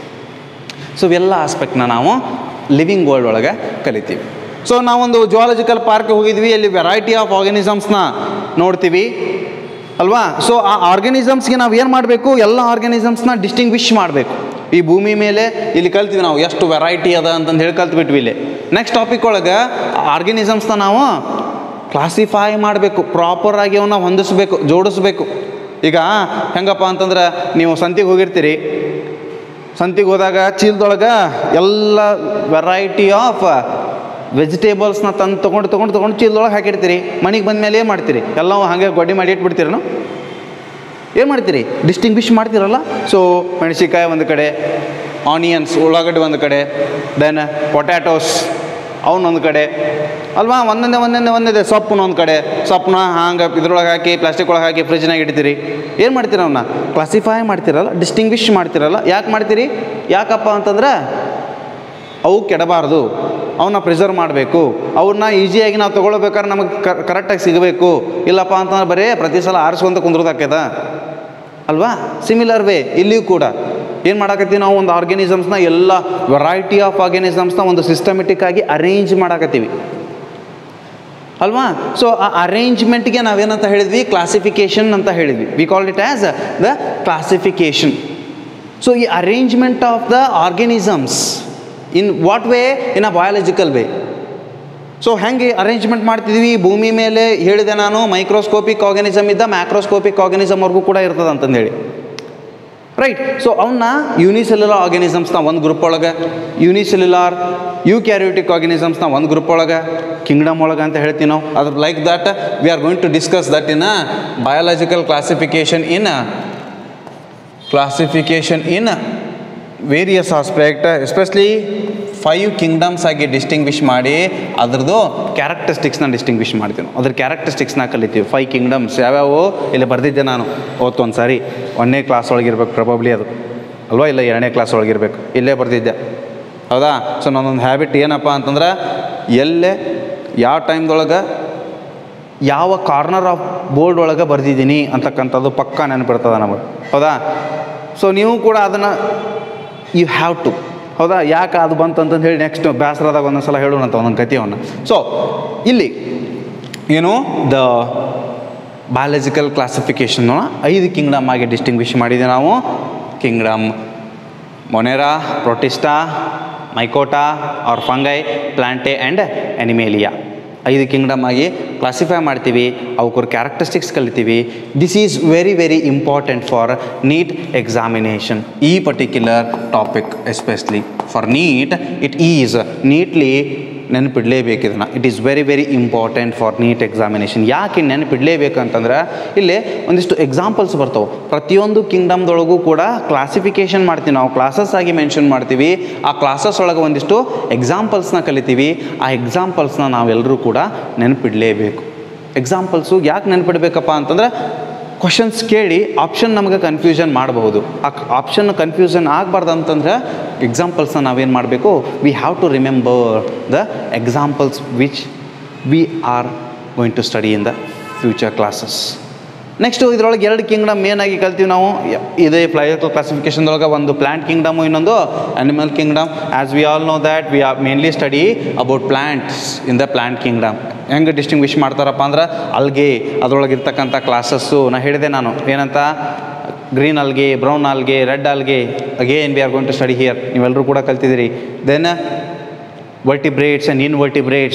so ಇವೆಲ್ಲ ಆಸ್ಪೆಕ್ಟ್ನ ನಾವು ಲಿವಿಂಗ್ ವರ್ಲ್ಡ್ ಒಳಗೆ ಕಲಿತೀವಿ ಸೊ ನಾವೊಂದು ಜುವಾಲಜಿಕಲ್ ಪಾರ್ಕ್ ಹೋಗಿದ್ವಿ ಅಲ್ಲಿ ವೆರೈಟಿ ಆಫ್ ಆರ್ಗನಿಸಮ್ಸ್ನ ನೋಡ್ತೀವಿ ಅಲ್ವಾ ಸೊ ಆ ಆರ್ಗನಿಸಮ್ಸ್ಗೆ ನಾವು ಏನು ಮಾಡಬೇಕು ಎಲ್ಲ ಆರ್ಗನಿಸಮ್ಸ್ನ ಡಿಸ್ಟಿಂಗ್ವಿಶ್ ಮಾಡಬೇಕು ಈ ಭೂಮಿ ಮೇಲೆ ಇಲ್ಲಿ ಕಲ್ತೀವಿ ನಾವು ಎಷ್ಟು ವೆರೈಟಿ ಅದ ಅಂತಂದು ಹೇಳಿ ಕಲ್ತ್ಬಿಟ್ವಿ ಇಲ್ಲಿ ನೆಕ್ಸ್ಟ್ ಟಾಪಿಕ್ ಒಳಗೆ ಆರ್ಗನಿಸಮ್ಸ್ನ ನಾವು ಕ್ಲಾಸಿಫೈ ಮಾಡಬೇಕು ಪ್ರಾಪರಾಗಿ ಅವನ್ನ ಹೊಂದಿಸ್ಬೇಕು ಜೋಡಿಸ್ಬೇಕು ಈಗ ಹೆಂಗಪ್ಪ ಅಂತಂದ್ರೆ ನೀವು ಸಂತಿಗೆ ಹೋಗಿರ್ತೀರಿ ಸಂತಿಗೆ ಹೋದಾಗ ಚೀಲದೊಳಗೆ ಎಲ್ಲ ವೆರೈಟಿ ಆಫ್ ವೆಜಿಟೇಬಲ್ಸ್ನ ತಂದು ತೊಗೊಂಡು ತೊಗೊಂಡು ತೊಗೊಂಡು ಚೀಲದೊಳಗೆ ಹಾಕಿರ್ತೀರಿ ಮನೆಗೆ ಬಂದ ಮೇಲೆ ಏನು ಮಾಡ್ತೀರಿ ಎಲ್ಲವೂ ಹಾಗೆ ಗೊಡ್ಡಿ ಮಾಡಿ ಇಟ್ಬಿಡ್ತೀರನು ಏನು ಮಾಡ್ತೀರಿ ಡಿಸ್ಟಿಂಗ್ವಿಶ್ ಮಾಡ್ತೀರಲ್ಲ ಸೊ ಮೆಣಸಿನ್ಕಾಯಿ ಒಂದು ಕಡೆ ಆನಿಯನ್ಸ್ ಉಳ್ಳಾಗಡ್ಡಿ ಒಂದು ಕಡೆ ದೆನ್ ಪೊಟ್ಯಾಟೋಸ್ ಅವನೊಂದು ಕಡೆ ಅಲ್ವಾ ಒಂದೊಂದೇ ಒಂದೊಂದೇ ಒಂದಿದೆ ಸೊಪ್ಪುನ ಒಂದು ಕಡೆ ಸೊಪ್ಪನ್ನ ಹಂಗೆ ಇದ್ರೊಳಗೆ ಹಾಕಿ ಪ್ಲಾಸ್ಟಿಕ್ ಒಳಗೆ ಹಾಕಿ ಫ್ರಿಜ್ನಾಗ ಇಡ್ತೀರಿ ಏನು ಮಾಡ್ತೀರ ಅವನ್ನ ಕ್ಲಾಸಿಫೈ ಮಾಡ್ತೀರಲ್ಲ ಡಿಸ್ಟಿಂಗ್ವಿಶ್ ಮಾಡ್ತೀರಲ್ಲ ಯಾಕೆ ಮಾಡ್ತೀರಿ ಯಾಕಪ್ಪ ಅಂತಂದ್ರೆ ಅವು ಕೆಡಬಾರ್ದು ಅವನ್ನ ಪ್ರಿಸರ್ವ್ ಮಾಡಬೇಕು ಅವನ್ನ ಈಸಿಯಾಗಿ ನಾವು ತೊಗೊಳ್ಬೇಕಾದ್ರೆ ನಮಗೆ ಕರೆಕ್ಟಾಗಿ ಸಿಗಬೇಕು ಇಲ್ಲಪ್ಪ ಅಂತಂದ್ರೆ ಬರೀ ಪ್ರತಿ ಸಲ ಆರಿಸ್ಕೊಂತ ಕುಂದ್ರದಾಕ್ಯದ ಅಲ್ವಾ ಸಿಮಿಲರ್ ವೇ ಇಲ್ಲಿಯೂ ಕೂಡ ಏನು ಮಾಡಾಕತ್ತೀವಿ ನಾವು ಒಂದು ಆರ್ಗ್ಯಾನಿಸಮ್ಸ್ನ ಎಲ್ಲ ವೆರೈಟಿ ಆಫ್ ಆರ್ಗ್ಯಾನಿಸಮ್ಸ್ನ ಒಂದು ಸಿಸ್ಟಮೆಟಿಕ್ ಆಗಿ ಅರೇಂಜ್ ಮಾಡಾಕತ್ತೀವಿ ಅಲ್ವಾ ಸೊ ಆ ಅರೇಂಜ್ಮೆಂಟ್ಗೆ ನಾವೇನಂತ ಹೇಳಿದ್ವಿ ಕ್ಲಾಸಿಫಿಕೇಷನ್ ಅಂತ ಹೇಳಿದ್ವಿ we call it as the classification so ಈ arrangement of the organisms in what way in a biological way so ಹೆಂಗೆ ಅರೇಂಜ್ಮೆಂಟ್ ಮಾಡ್ತಿದ್ವಿ ಭೂಮಿ ಮೇಲೆ ಹೇಳಿದೆ ನಾನು ಮೈಕ್ರೋಸ್ಕೋಪಿಕ್ ಆರ್ಗ್ಯಾನಿಸಮ್ ಇದ್ದ ಮ್ಯಾಕ್ರೋಸ್ಕೋಪಿಕ್ ಆರ್ಗ್ಯಾನಿಸಮ್ವರೆಗೂ ಕೂಡ ಇರ್ತದೆ ಅಂತಂದೇಳಿ ರೈಟ್ ಸೊ ಅವನ್ನ ಯೂನಿಸೆಲ್ಯುಲಾರ್ ಆರ್ಗ್ಯಾನಿಸಮ್ಸ್ನ ಒಂದು ಗ್ರೂಪ್ ಒಳಗೆ ಯೂನಿಸೆಲ್ಯುಲಾರ್ ಯು ಕ್ಯಾರಿಯೋಟಿಕ್ ಆರ್ಗ್ಯಾನಿಸಮ್ಸ್ನ ಒಂದು ಗ್ರೂಪ್ ಒಳಗೆ ಕಿಂಗ್ಡಮ್ ಒಳಗೆ ಅಂತ ಹೇಳ್ತೀವಿ ನಾವು ಅದ್ರ like that we are going to discuss that in biological classification in classification in various aspect especially five kingdoms ಆಗಿ ಡಿಸ್ಟಿಂಗ್ವಿಶ್ ಮಾಡಿ ಅದ್ರದ್ದು ಕ್ಯಾರೆಕ್ಟರಿಸ್ಟಿಕ್ಸ್ನ ಡಿಸ್ಟಿಂಗ್ವಿಶ್ ಮಾಡ್ತೀವಿ ನಾವು ಅದ್ರ ಕ್ಯಾರೆಕ್ಟರಿಸ್ಟಿಕ್ಸ್ನ ಕಲಿತೀವಿ ಫೈವ್ ಕಿಂಗ್ಡಮ್ಸ್ ಯಾವ್ಯಾವು ಇಲ್ಲಿ ಬರ್ದಿದ್ದೆ ನಾನು ಓದ್ತು ಒಂದು ಸಾರಿ ಒಂದನೇ ಕ್ಲಾಸ್ ಒಳಗಿರ್ಬೇಕು ಪ್ರಬಬ್ಲಿ ಅದು ಅಲ್ವಾ ಇಲ್ಲ ಎರಡನೇ ಕ್ಲಾಸ್ ಒಳಗಿರ್ಬೇಕು ಇಲ್ಲೇ ಬರ್ದಿದ್ದೆ ಹೌದಾ ಸೊ ನನ್ನೊಂದು ಹ್ಯಾಬಿಟ್ ಏನಪ್ಪ ಅಂತಂದ್ರೆ ಎಲ್ಲೇ ಯಾವ ಟೈಮ್ದೊಳಗೆ ಯಾವ ಕಾರ್ನರ್ ಆಫ್ ಬೋರ್ಡ್ ಒಳಗೆ ಬರೆದಿದ್ದೀನಿ ಅಂತಕ್ಕಂಥದ್ದು ಪಕ್ಕ ನೆನಪಿರ್ತದೆ ನಮಗೆ ಹೌದಾ ಸೊ ನೀವು ಕೂಡ ಅದನ್ನು ಯು ಹ್ಯಾವ್ ಟು ಹೌದಾ ಯಾಕೆ ಅದು ಬಂತು ಅಂತಂದು ಹೇಳಿ ನೆಕ್ಸ್ಟ್ ಬೇಸರದಾಗ ಒಂದೊಂದು ಸಲ ಹೇಳೋಣ ಅಂತ ಒಂದೊಂದು ಕಥೆಯನ್ನು ಸೊ ಇಲ್ಲಿ ಏನು ದ ಬಯಾಲಜಿಕಲ್ ಕ್ಲಾಸಿಫಿಕೇಷನ್ ಐದು ಕಿಂಗ್ಡಮ್ ಆಗಿ ಡಿಸ್ಟಿಂಗ್ವಿಶ್ ಮಾಡಿದ್ದೀವಿ ನಾವು kingdom monera protista mycota or fungi plantae and animalia ಐದು ಕಿಂಗ್ಡಮ್ ಆಗಿ ಕ್ಲಾಸಿಫೈ ಮಾಡ್ತೀವಿ ಅವಕ್ಕರ ಕ್ಯಾರೆಕ್ಟರಿಸ್ಟಿಕ್ಸ್ ಕಲಿತೀವಿ this is very very important for NEET examination ಈ particular topic especially for NEET it is neatly ನೆನಪಿಡಲೇಬೇಕು ಇದನ್ನು it is very very important for NEET examination ಯಾಕೆ ನೆನಪಿಡಲೇಬೇಕು ಅಂತಂದ್ರೆ ಇಲ್ಲಿ ಒಂದಿಷ್ಟು ಎಕ್ಸಾಂಪಲ್ಸ್ ಬರ್ತವೆ ಪ್ರತಿಯೊಂದು ಕಿಂಗ್ಡಮ್ದೊಳಗೂ ಕೂಡ ಕ್ಲಾಸಿಫಿಕೇಷನ್ ಮಾಡ್ತೀವಿ ನಾವು ಕ್ಲಾಸಸ್ ಆಗಿ ಮೆನ್ಷನ್ ಮಾಡ್ತೀವಿ ಆ ಕ್ಲಾಸಸ್ ಒಳಗೆ ಒಂದಿಷ್ಟು ಎಕ್ಸಾಂಪಲ್ಸ್ನ ಕಲಿತೀವಿ ಆ ಎಕ್ಸಾಂಪಲ್ಸ್ನ ನಾವೆಲ್ಲರೂ ಕೂಡ ನೆನಪಿಡಲೇಬೇಕು ಎಕ್ಸಾಂಪಲ್ಸು ಯಾಕೆ ನೆನಪಿಡ್ಬೇಕಪ್ಪ ಅಂತಂದ್ರೆ ಕ್ವಶನ್ಸ್ ಕೇಳಿ ಆಪ್ಷನ್ ನಮಗೆ ಕನ್ಫ್ಯೂಷನ್ ಮಾಡಬಹುದು ಆ ಆಪ್ಷನ್ ಕನ್ಫ್ಯೂಷನ್ ಆಗಬಾರ್ದು ಅಂತಂದ್ರೆ ಎಕ್ಸಾಂಪಲ್ಸ್ನ ನಾವೇನು ಮಾಡಬೇಕು we have to remember the examples which we are going to study in the future classes next ಇದರೊಳಗೆ ಎರಡು ಕಿಂಗ್ಡಮ್ ಮೇನಾಗಿ ಕಲ್ತೀವಿ ನಾವು ಯ- ಇದೇ ಫ್ಲೈಯರ್ ಕ್ಲಾಸಿಫಿಕೇಶನ್ದೊಳಗೆ ಒಂದು ಪ್ಲಾಂಟ್ ಕಿಂಗ್ಡಮು ಇನ್ನೊಂದು animal kingdom as we all know that we are mainly study about plants in the plant kingdom ಹೆಂಗೆ ಡಿಸ್ಟಿಂಗ್ವಿಶ್ ಮಾಡ್ತಾರಪ್ಪ ಅಂದ್ರೆ ಅಲ್ಗೆ ಅದರೊಳಗೆ ಇರ್ತಕ್ಕಂಥ ಕ್ಲಾಸಸ್ಸು ನಾ ಹೇಳಿದೆ ನಾನು ಏನಂತ green algae brown algae red algae again we are going to study here ನೀವೆಲ್ಲರೂ ಕೂಡ ಕಲ್ತಿದ್ದೀರಿ then vertebrates and invertebrates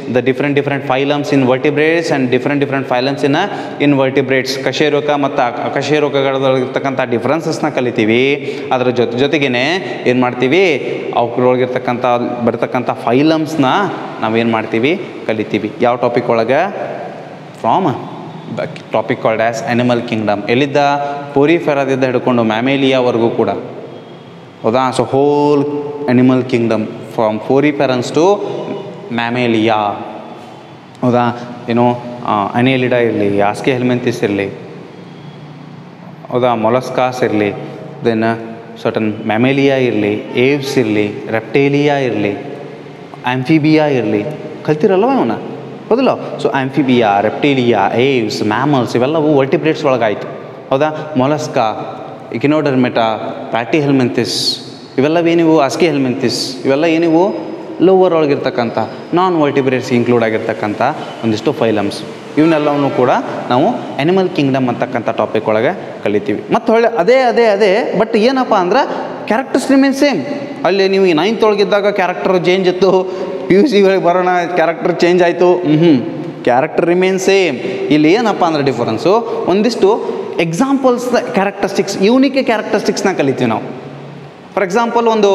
the different different phylums in vertebrates and different different phylums in invertebrates ಕಶೇರುಕ ಮತ್ತು ಅಕಶೇರುಕಗಳೊಳಗಿರ್ತಕ್ಕಂಥ ಡಿಫ್ರೆನ್ಸಸ್ನ ಕಲಿತೀವಿ ಅದರ ಜೊತೆ ಜೊತೆಗೇ ಏನು ಮಾಡ್ತೀವಿ ಅವರೊಳಗಿರ್ತಕ್ಕಂಥ ಬರ್ತಕ್ಕಂಥ ಫೈಲಮ್ಸ್ನ ನಾವೇನು ಮಾಡ್ತೀವಿ ಕಲಿತೀವಿ ಯಾವ ಟಾಪಿಕ್ ಒಳಗೆ from the topic called as animal kingdom ಎಲ್ಲಿದ್ದ ಪೋರಿಫೆರಾದಿಂದ ಹಿಡ್ಕೊಂಡು ಮ್ಯಾಮೇಲಿಯಾವರೆಗೂ ಕೂಡ ಹೌದಾ so whole animal kingdom from poriferans to mammalia ಹೌದಾ ಏನು ಅನೇಲಿಡಾ ಇರಲಿ ಆಸ್ಕೆ ಹೆಲ್ಮೆಂತಿಸ್ ಇರಲಿ ಹೌದಾ ಮೊಲಸ್ಕಾಸ್ ಇರಲಿ ದೆನ್ ಸರ್ಟನ್ ಮ್ಯಾಮೇಲಿಯಾ ಇರಲಿ ಏವ್ಸ್ ಇರಲಿ ರೆಪ್ಟೇಲಿಯಾ ಇರಲಿ ಆ್ಯಂಫಿಬಿಯಾ ಇರಲಿ ಕಲ್ತಿರಲ್ವ ಇವನ ಹೌದಲ್ಲ so amphibia reptilia aves mammals ಇವೆಲ್ಲವು ವರ್ಟಿಬ್ರೇಟ್ಸ್ ಒಳಗಾಯಿತು ಹೌದಾ ಮೊಲಸ್ಕಾ ಇಕಿನೋಡರ್ಮೆಟಾ ಪ್ಯಾಟಿ ಹೆಲ್ಮೆಂತಿಸ್ ಇವೆಲ್ಲವೇನಿವು ಅಸ್ಕಿ ಹೆಲ್ಮೆಂತಿಸ್ ಇವೆಲ್ಲ ಏನಿವು ಲೋವರ್ ಒಳಗಿರ್ತಕ್ಕಂಥ ನಾನ್ ವರ್ಟಿಬ್ರೇಟ್ಸ್ ಇನ್ಕ್ಲೂಡ್ ಆಗಿರ್ತಕ್ಕಂಥ ಒಂದಿಷ್ಟು ಫೈಲಮ್ಸ್ ಇವನ್ನೆಲ್ಲವನ್ನು ಕೂಡ ನಾವು ಅನಿಮಲ್ ಕಿಂಗ್ಡಮ್ ಅಂತಕ್ಕಂಥ ಟಾಪಿಕ್ ಒಳಗೆ ಕಲಿತೀವಿ ಮತ್ತು ಹೊಳ್ಳೆ ಅದೇ ಅದೇ ಅದೇ ಬಟ್ ಏನಪ್ಪ ಅಂದ್ರೆ ಕ್ಯಾರೆಕ್ಟರ್ಸ್ ರಿಮೇನ್ ಸೇಮ್ ಅಲ್ಲಿ ನೀವು ಈ ನೈನ್ತ್ ಒಳಗಿದ್ದಾಗ ಕ್ಯಾರೆಕ್ಟರ್ ಚೇಂಜ್ ಇತ್ತು ಪಿ ಯು ಸಿ ಒಳಗೆ ಬರೋಣ ಕ್ಯಾರೆಕ್ಟರ್ ಚೇಂಜ್ ಆಯಿತು ಹ್ಞೂ ಕ್ಯಾರೆಕ್ಟರ್ ರಿಮೇನ್ ಸೇಮ್ ಇಲ್ಲಿ ಏನಪ್ಪ ಅಂದ್ರೆ ಡಿಫರೆನ್ಸು ಒಂದಿಷ್ಟು ಎಕ್ಸಾಂಪಲ್ಸ್ ಕ್ಯಾರೆಕ್ಟರಿಸ್ಟಿಕ್ಸ್ ಯೂನಿಕ್ ಕ್ಯಾರೆಕ್ಟರಿಸ್ಟಿಕ್ಸ್ನ ಕಲಿತೀವಿ ನಾವು ಫಾರ್ ಎಕ್ಸಾಂಪಲ್ ಒಂದು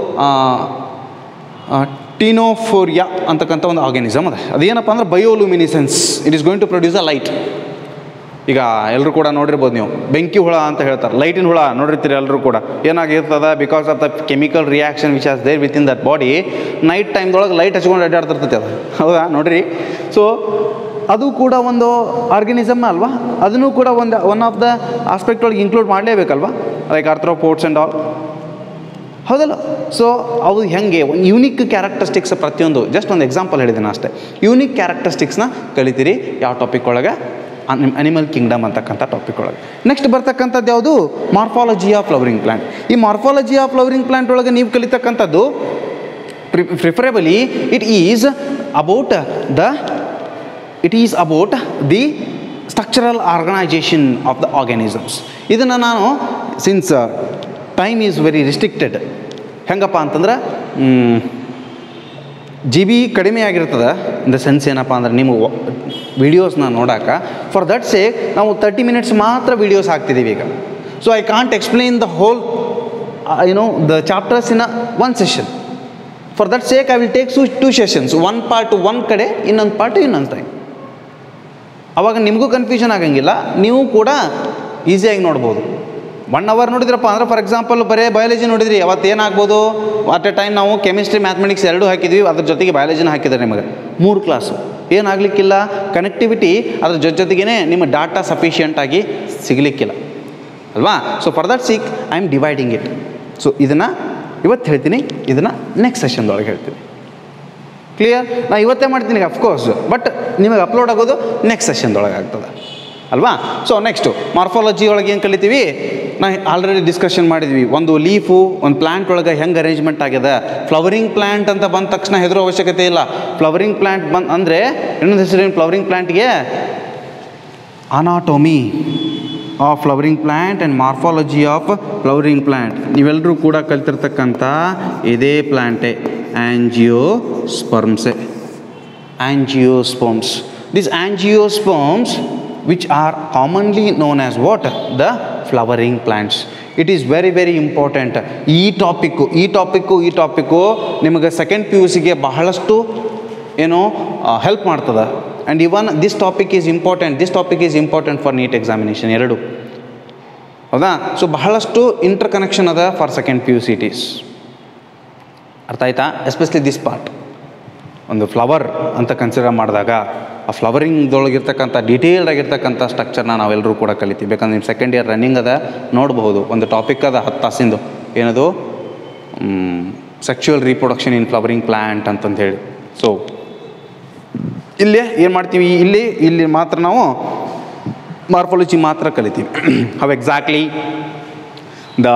ಟೀನೋಫೋರಿಯಾ ಅಂತಕ್ಕಂಥ ಒಂದು ಆರ್ಗ್ಯಾನಿಸಮ್ ಅದ ಅದೇನಪ್ಪ ಅಂದ್ರೆ bioluminescence it is going to produce a light ಈಗ ಎಲ್ಲರೂ ಕೂಡ ನೋಡಿರ್ಬೋದು ನೀವು ಬೆಂಕಿ ಹುಳ ಅಂತ ಹೇಳ್ತಾರೆ ಲೈಟಿನ ಹುಳ ನೋಡಿರ್ತೀರಿ ಎಲ್ಲರೂ ಕೂಡ ಏನಾಗಿರ್ತದ because of the chemical reaction which as there within that body night ಟೈಮ್ದೊಳಗೆ ಲೈಟ್ ಹಚ್ಕೊಂಡು ಅಡ್ಡಾಡ್ತಿರ್ತೈತೆ ಅದು ಹೌದಾ ನೋಡ್ರಿ ಸೊ ಅದು ಕೂಡ ಒಂದು ಆರ್ಗನಿಸಮ್ ಅಲ್ವಾ ಅದನ್ನು ಕೂಡ ಒಂದು ಒನ್ ಆಫ್ ದ ಆಸ್ಪೆಕ್ಟ್ ಒಳಗೆ ಇನ್ಕ್ಲೂಡ್ ಮಾಡಲೇಬೇಕಲ್ವಾ ಲೈಕ್ ಆರ್ಥ್ರೋಪೋರ್ಟ್ಸ್ ಆ್ಯಂಡ್ ಆಲ್ ಹೌದಲ್ಲ ಸೊ ಅವು ಹೆಂಗೆ ಒಂದು ಯೂನಿಕ್ ಕ್ಯಾರೆಕ್ಟರಿಸ್ಟಿಕ್ಸ್ ಪ್ರತಿಯೊಂದು ಜಸ್ಟ್ ಒಂದು ಎಕ್ಸಾಂಪಲ್ ಹೇಳಿದ್ದೀನಿ ಅಷ್ಟೇ ಯೂನಿಕ್ ಕ್ಯಾರೆಕ್ಟರಿಸ್ಟಿಕ್ಸ್ನ ಕಲಿತೀರಿ ಯಾವ ಟಾಪಿಕ್ ಒಳಗೆ ಅನಿಮಲ್ ಕಿಂಗ್ಡಮ್ ಅಂತಕ್ಕಂಥ ಟಾಪಿಕ್ ಒಳಗೆ ನೆಕ್ಸ್ಟ್ ಬರ್ತಕ್ಕಂಥದ್ದು ಯಾವುದು ಮಾರ್ಫಾಲಜಿ ಆಫ್ ಫ್ಲವರಿಂಗ್ ಪ್ಲಾಂಟ್ ಈ ಮಾರ್ಫಾಲಜಿ ಆಫ್ ಫ್ಲವರಿಂಗ್ ಪ್ಲಾಂಟ್ ಒಳಗೆ ನೀವು ಕಲಿತಕ್ಕಂಥದ್ದು pre preferably it is about the it is about the structural organisation of the organisms ಇದನ್ನು ನಾನು since time is very restricted ಹೆಂಗಪ್ಪ ಅಂತಂದ್ರೆ ಜಿ ಬಿ ಕಡಿಮೆ ಆಗಿರ್ತದೆ ಇನ್ ದ ಸೆನ್ಸ್ ಏನಪ್ಪ ಅಂದ್ರೆ ನೀವು ವೀಡಿಯೋಸ್ನ ನೋಡೋಕೆ ಫಾರ್ ದಟ್ ಸೇಕ್ ನಾವು ತರ್ಟಿ ಮಿನಿಟ್ಸ್ ಮಾತ್ರ ವೀಡಿಯೋಸ್ ಹಾಕ್ತಿದ್ದೀವಿ ಈಗ so I can't explain the whole you know the chapters in one session for that sake I will take so two sessions one part one ಕಡೆ ಇನ್ನೊಂದು ಪಾರ್ಟ್ ಇನ್ನೊಂದು time ಅವಾಗ ನಿಮಗೂ confusion ಆಗಂಗಿಲ್ಲ ನೀವು ಕೂಡ ಈಸಿಯಾಗಿ ನೋಡ್ಬೋದು ಒನ್ ಅವರ್ ನೋಡಿದ್ರಪ್ಪ ಅಂದ್ರೆ ಫಾರ್ ಎಕ್ಸಾಂಪಲ್ ಬರೀ ಬಯಾಲಜಿ ನೋಡಿದ್ರಿ ಅವತ್ತು ಏನಾಗ್ಬೋದು ಅಟ್ ಎ ಟೈಮ್ ನಾವು ಕೆಮಿಸ್ಟ್ರಿ ಮ್ಯಾಥಮೆಟಿಕ್ಸ್ ಎರಡೂ ಹಾಕಿದ್ವಿ ಅದ್ರ ಜೊತೆಗೆ ಬಯಾಲಜಿನ ಹಾಕಿದ್ದಾರೆ ನಿಮಗೆ ಮೂರು ಕ್ಲಾಸು ಏನಾಗಲಿಕ್ಕಿಲ್ಲ ಕನೆಕ್ಟಿವಿಟಿ ಅದ್ರ ಜೊತೆ ಜೊತೆಗೇ ನಿಮ್ಮ ಡಾಟಾ ಸಫಿಷಿಯಂಟಾಗಿ ಸಿಗಲಿಕ್ಕಿಲ್ಲ ಅಲ್ವಾ so for that sake I am dividing it so ಇದನ್ನು ಇವತ್ತು ಹೇಳ್ತೀನಿ ಇದನ್ನು ನೆಕ್ಸ್ಟ್ ಸೆಷನ್ದೊಳಗೆ ಹೇಳ್ತೀನಿ ಕ್ಲಿಯರ್ ನಾ ಇವತ್ತೇ ಮಾಡ್ತೀನಿ ಅಫ್ಕೋರ್ಸ್ ಬಟ್ ನಿಮಗೆ ಅಪ್ಲೋಡ್ ಆಗೋದು ನೆಕ್ಸ್ಟ್ ಸೆಷನ್ದೊಳಗೆ ಆಗ್ತದೆ ಅಲ್ವಾ ಸೊ ನೆಕ್ಸ್ಟು ಮಾರ್ಫಾಲಜಿ ಒಳಗೆ ಏನು ಕಲಿತೀವಿ ನಾ ಆಲ್ರೆಡಿ ಡಿಸ್ಕಷನ್ ಮಾಡಿದ್ವಿ ಒಂದು ಲೀಫು ಒಂದು ಪ್ಲ್ಯಾಂಟ್ ಒಳಗೆ ಹೆಂಗೆ ಅರೇಂಜ್ಮೆಂಟ್ ಆಗ್ಯದ ಫ್ಲವರಿಂಗ್ ಪ್ಲ್ಯಾಂಟ್ ಅಂತ ಬಂದ ತಕ್ಷಣ ಹೆದರೋ ಅವಶ್ಯಕತೆ ಇಲ್ಲ ಫ್ಲವರಿಂಗ್ ಪ್ಲ್ಯಾಂಟ್ ಬಂದು ಅಂದರೆ ಇನ್ನೊಂದು ಹೆಸರೇನು ಫ್ಲವರಿಂಗ್ ಪ್ಲ್ಯಾಂಟ್ಗೆ anatomy of flowering plant and morphology of flowering plant ನೀವೆಲ್ಲರೂ ಕೂಡ ಕಲ್ತಿರ್ತಕ್ಕಂಥ ಇದೇ ಪ್ಲ್ಯಾಂಟೇ ಆ್ಯಂಜಿಯೋ ಸ್ಪರ್ಮ್ಸೆ angiosperms this angiosperms which are commonly known as what the flowering plants it is very very important ಈ ಟಾಪಿಕ್ಕು ಈ ಟಾಪಿಕ್ಕು ಈ ಟಾಪಿಕ್ಕು ನಿಮಗೆ ಸೆಕೆಂಡ್ ಪಿ ಯು ಸಿಗೆ ಬಹಳಷ್ಟು ಏನು ಹೆಲ್ಪ್ ಮಾಡ್ತದೆ and even this topic is important this topic is important for NEET examination ಎರಡು ಹೌದಾ ಸೊ ಬಹಳಷ್ಟು ಇಂಟರ್ ಕನೆಕ್ಷನ್ ಅದ for second P U C ಟೀಸ್ ಅರ್ಥ ಆಯ್ತಾ ಎಸ್ಪೆಷಲಿ ದಿಸ್ ಪಾರ್ಟ್ ಒಂದು ಫ್ಲವರ್ ಅಂತ ಕನ್ಸಿಡರ್ ಮಾಡಿದಾಗ ಆ ಫ್ಲವರಿಂಗ್ದೊಳಗಿರ್ತಕ್ಕಂಥ ಡೀಟೇಲ್ಡ್ ಆಗಿರ್ತಕ್ಕಂಥ ಸ್ಟ್ರಕ್ಚರ್ನ ನಾವೆಲ್ಲರೂ ಕೂಡ ಕಲಿತೀವಿ ಬೇಕಂದ್ರೆ ನಿಮ್ಮ ಸೆಕೆಂಡ್ ಇಯರ್ ರನ್ನಿಂಗ್ ಅದ ನೋಡ್ಬೋದು ಒಂದು ಟಾಪಿಕ್ ಅದ ಹತ್ತು ತಾಸಿಂದು ಏನದು sexual reproduction in flowering plant ಅಂತಂದು ಹೇಳಿ ಸೊ ಇಲ್ಲೇ ಏನು ಮಾಡ್ತೀವಿ ಇಲ್ಲಿ ಇಲ್ಲಿ ಮಾತ್ರ ನಾವು ಮಾರ್ಫಾಲಜಿ ಮಾತ್ರ ಕಲಿತೀವಿ how exactly the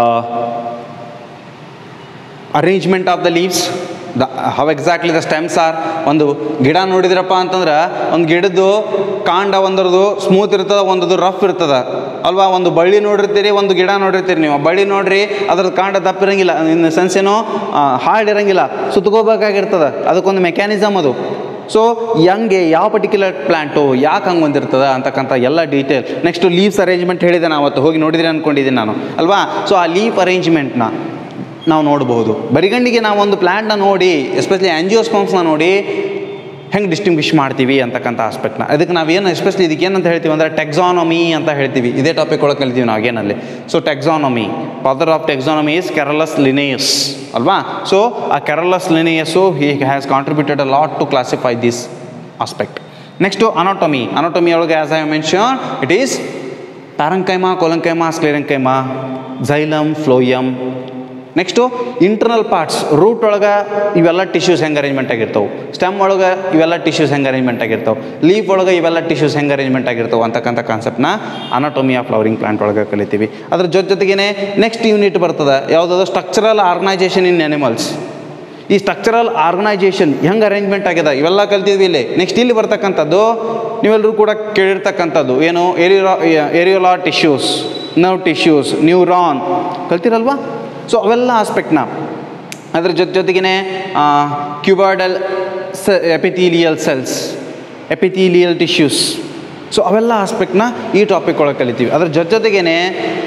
arrangement of the leaves the how exactly the stems are ಒಂದು ಗಿಡ ನೋಡಿದ್ರಪ್ಪ ಅಂತಂದ್ರೆ ಒಂದು ಗಿಡದ್ದು ಕಾಂಡ ಒಂದ್ರದ್ದು ಸ್ಮೂತ್ ಇರ್ತದೆ ಒಂದದು ರಫ್ ಇರ್ತದೆ ಅಲ್ವಾ ಒಂದು ಬಳ್ಳಿ ನೋಡಿರ್ತೀರಿ ಒಂದು ಗಿಡ ನೋಡಿರ್ತೀರಿ ನೀವು ಬಳ್ಳಿ ನೋಡ್ರಿ ಅದ್ರದ್ದು ಕಾಂಡ ದಪ್ಪ ಇರಂಗಿಲ್ಲ ಇನ್ ಸೆನ್ಸ್ ಏನೋ ಹಾರ್ಡ್ ಇರಂಗಿಲ್ಲ ಸುತ್ಕೋಬೇಕಾಗಿರ್ತದೆ ಅದಕ್ಕೊಂದು ಮೆಕ್ಯಾನಿಸಮ್ ಅದು ಸೊ ಹೆಂಗೆ ಯಾವ ಪರ್ಟಿಕ್ಯುಲರ್ ಪ್ಲ್ಯಾಂಟು ಯಾಕೆ ಹಂಗೆ ಬಂದಿರ್ತದ ಅಂತಕ್ಕಂಥ ಎಲ್ಲ ಡೀಟೇಲ್ ನೆಕ್ಸ್ಟು ಲೀವ್ಸ್ ಅರೇಂಜ್ಮೆಂಟ್ ಹೇಳಿದೆ ನಾನು ಅವತ್ತು ಹೋಗಿ ನೋಡಿದ್ರೆ ಅಂದ್ಕೊಂಡಿದ್ದೀನಿ ನಾನು ಅಲ್ವಾ ಸೊ ಆ ಲೀಫ್ ಅರೇಂಜ್ಮೆಂಟ್ನ ನಾವು ನೋಡ್ಬೋದು ಬರಿಗಣ್ಣಿಗೆ ನಾವು ಒಂದು ಪ್ಲ್ಯಾಂಟ್ನ ನೋಡಿ ಎಸ್ಪೆಷಲಿ ಆ್ಯಂಜಿಯೋಸ್ಪಾಮ್ಸ್ನ ನೋಡಿ ಹೆಂಗೆ ಡಿಸ್ಟಿಂಗ್ವಿಷ್ ಮಾಡ್ತೀವಿ ಅಂತಕ್ಕಂಥ ಆಸ್ಪೆಕ್ಟ್ನ ಅದಕ್ಕೆ ನಾವೇನು ಎಸ್ಪೆಷಲಿ ಇದಕ್ಕೆ ಏನಂತ ಹೇಳ್ತೀವಿ ಅಂದರೆ ಟೆಕ್ಸಾನಮಿ ಅಂತ ಹೇಳ್ತೀವಿ ಇದೇ ಟಾಪಿಕ್ ಒಳಗೆ ಕಲಿತೀವಿ ನಾವು ಆಗೇನಲ್ಲಿ so taxonomy father of taxonomy is Carolus Linnaeus ಅಲ್ವಾ ಸೊ ಆ Carolus Linnaeus he has contributed a lot to classify this aspect next anatomy anatomy ಒಳಗೆ as I mention it is parenchyma collenchyma sclerenchyma xylem phloem next internal parts root ಒಳಗೆ ಇವೆಲ್ಲ tissues ಹೆಂಗೆ arrangement ಆಗಿರ್ತಾವೆ stem ಒಳಗೆ ಇವೆಲ್ಲ tissues ಹೆಂಗೆ arrangement ಆಗಿರ್ತಾವೆ leaf ಒಳಗೆ ಇವೆಲ್ಲ tissues ಹೆಂಗೆ ಅರೇಂಜ್ಮೆಂಟ್ ಆಗಿರ್ತಾವೆ ಅಂತಕ್ಕಂಥ ಕಾನ್ಸೆಪ್ಟ್ನ ಅನಾಟೊಮಿ ಆಫ್ ಫ್ಲವರಿಂಗ್ ಪ್ಲಾಂಟ್ ಒಳಗೆ ಕಲಿತೀವಿ ಅದ್ರ ಜೊತೆ ಜೊತೆಗೇ ನೆಕ್ಸ್ಟ್ ಯೂನಿಟ್ ಬರ್ತದೆ ಯಾವುದಾದ್ರು ಸ್ಟ್ರಕ್ಚರಲ್ ಆರ್ಗನೈಜೇಷನ್ ಇನ್ ಅನಿಮಲ್ಸ್ ಈ ಸ್ಟ್ರಕ್ಚರಲ್ ಆರ್ಗನೈಜೇಷನ್ ಹೆಂಗೆ ಅರೇಂಜ್ಮೆಂಟ್ ಆಗಿದೆ ಇವೆಲ್ಲ ಕಲ್ತಿದ್ವಿ ಇಲ್ಲಿ ನೆಕ್ಸ್ಟ್ ಇಲ್ಲಿ ಬರ್ತಕ್ಕಂಥದ್ದು ನೀವೆಲ್ಲರೂ ಕೂಡ ಕೇಳಿರ್ತಕ್ಕಂಥದ್ದು ಏನು areolar areolar tissues nerve tissues neuron ಕಲ್ತಿರಲ್ವಾ ಸೊ ಅವೆಲ್ಲ ಆಸ್ಪೆಕ್ಟ್ನ ಅದ್ರ ಜೊತೆ ಜೊತೆಗೇ ಕ್ಯೂಬಾರ್ಡಲ್ ಸ epithelial cells epithelial tissues so ಅವೆಲ್ಲ ಆಸ್ಪೆಕ್ಟ್ನ ಈ ಟಾಪಿಕ್ ಒಳಗೆ ಕಲಿತೀವಿ ಅದ್ರ ಜೊತೆ ಜೊತೆಗೇ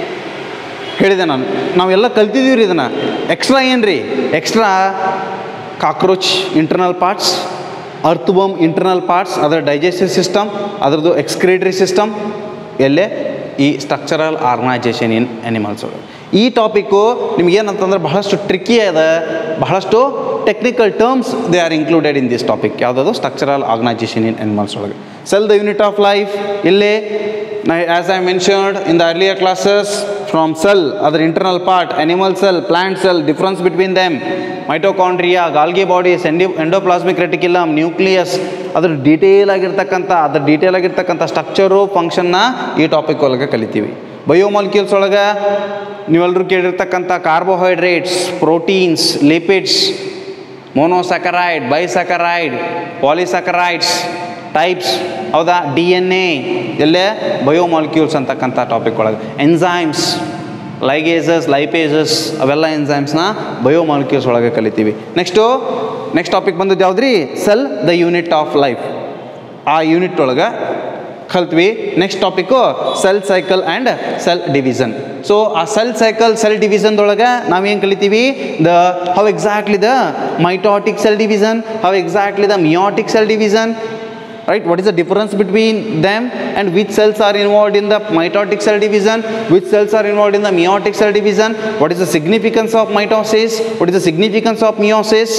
ಹೇಳಿದೆ ನಾನು ನಾವೆಲ್ಲ ಕಲ್ತಿದ್ದೀವಿ ರೀ ಇದನ್ನು ಎಕ್ಸ್ಟ್ರಾ ಏನು ರೀ ಎಕ್ಸ್ಟ್ರಾ ಕಾಕ್ರೋಚ್ ಇಂಟರ್ನಲ್ ಪಾರ್ಟ್ಸ್ ಅರ್ಥಬಮ್ ಇಂಟರ್ನಲ್ ಪಾರ್ಟ್ಸ್ ಅದರ ಡೈಜೆಸ್ಟಿವ್ ಸಿಸ್ಟಮ್ ಅದರದ್ದು ಎಕ್ಸ್ಕ್ರೇಟರಿ ಸಿಸ್ಟಮ್ ಎಲ್ಲೇ ಈ ಸ್ಟ್ರಕ್ಚರಲ್ ಆರ್ಗನೈಜೇಷನ್ ಇನ್ ಅನಿಮಲ್ಸ್ ಒಳಗೆ ಈ ಟಾಪಿಕ್ಕು ನಿಮ್ಗೇನಂತಂದ್ರೆ ಬಹಳಷ್ಟು ಟ್ರಿಕ್ಕಿ ಅದ ಬಹಳಷ್ಟು technical terms they are included in this topic ಯಾವುದಾದ್ರು ಸ್ಟ್ರಕ್ಚರಲ್ ಆರ್ಗನೈಜೇಷನ್ ಇನ್ ಅನಿಮಲ್ಸ್ ಒಳಗೆ cell the unit of life ಇಲ್ಲೇ as I mentioned in the earlier classes from cell ಅದರ internal part animal cell plant cell difference between them mitochondria Golgi bodies ಎಂಡಿ endoplasmic reticulum nucleus ಅದ್ರ detail ಆಗಿರ್ತಕ್ಕಂಥ ಅದ್ರ detail ಆಗಿರ್ತಕ್ಕಂಥ structure ಫಂಕ್ಷನ್ನ ಈ topic ಒಳಗೆ ಕಲಿತೀವಿ ಬಯೋಮಾಲಿಕ್ಯೂಲ್ಸ್ ಒಳಗೆ ನೀವೆಲ್ಲರೂ ಕೇಳಿರ್ತಕ್ಕಂಥ carbohydrates proteins lipids monosaccharide disaccharide polysaccharides types ಹೌದಾ ಡಿ ಎನ್ ಎ ಎಲ್ಲೇ ಬಯೋಮಾಲಿಕ್ಯೂಲ್ಸ್ ಅಂತಕ್ಕಂಥ ಟಾಪಿಕ್ ಒಳಗೆ ಎನ್ಸೈಮ್ಸ್ ಲೈಗೇಸಸ್ ಲೈಪೇಸಸ್ ಅವೆಲ್ಲ ಎನ್ಸೈಮ್ಸ್ನ ಬಯೋಮಾಲಿಕ್ಯೂಲ್ಸ್ ಒಳಗೆ ಕಲಿತೀವಿ ನೆಕ್ಸ್ಟು ನೆಕ್ಸ್ಟ್ ಟಾಪಿಕ್ ಬಂದದ್ದು ಯಾವ್ದು ರೀ cell the unit of life ಆ ಯೂನಿಟ್ ಒಳಗೆ ಕಲ್ತ್ವಿ next topic cell cycle and cell division so ಆ ಸೆಲ್ ಸೈಕಲ್ ಸೆಲ್ ಡಿವಿಷನ್ದೊಳಗೆ ನಾವೇನು ಕಲಿತೀವಿ the how exactly the mitotic cell division how exactly the meiotic cell division right what is the difference between them and which cells are involved in the mitotic cell division which cells are involved in the meiotic cell division what is the significance of mitosis what is the significance of meiosis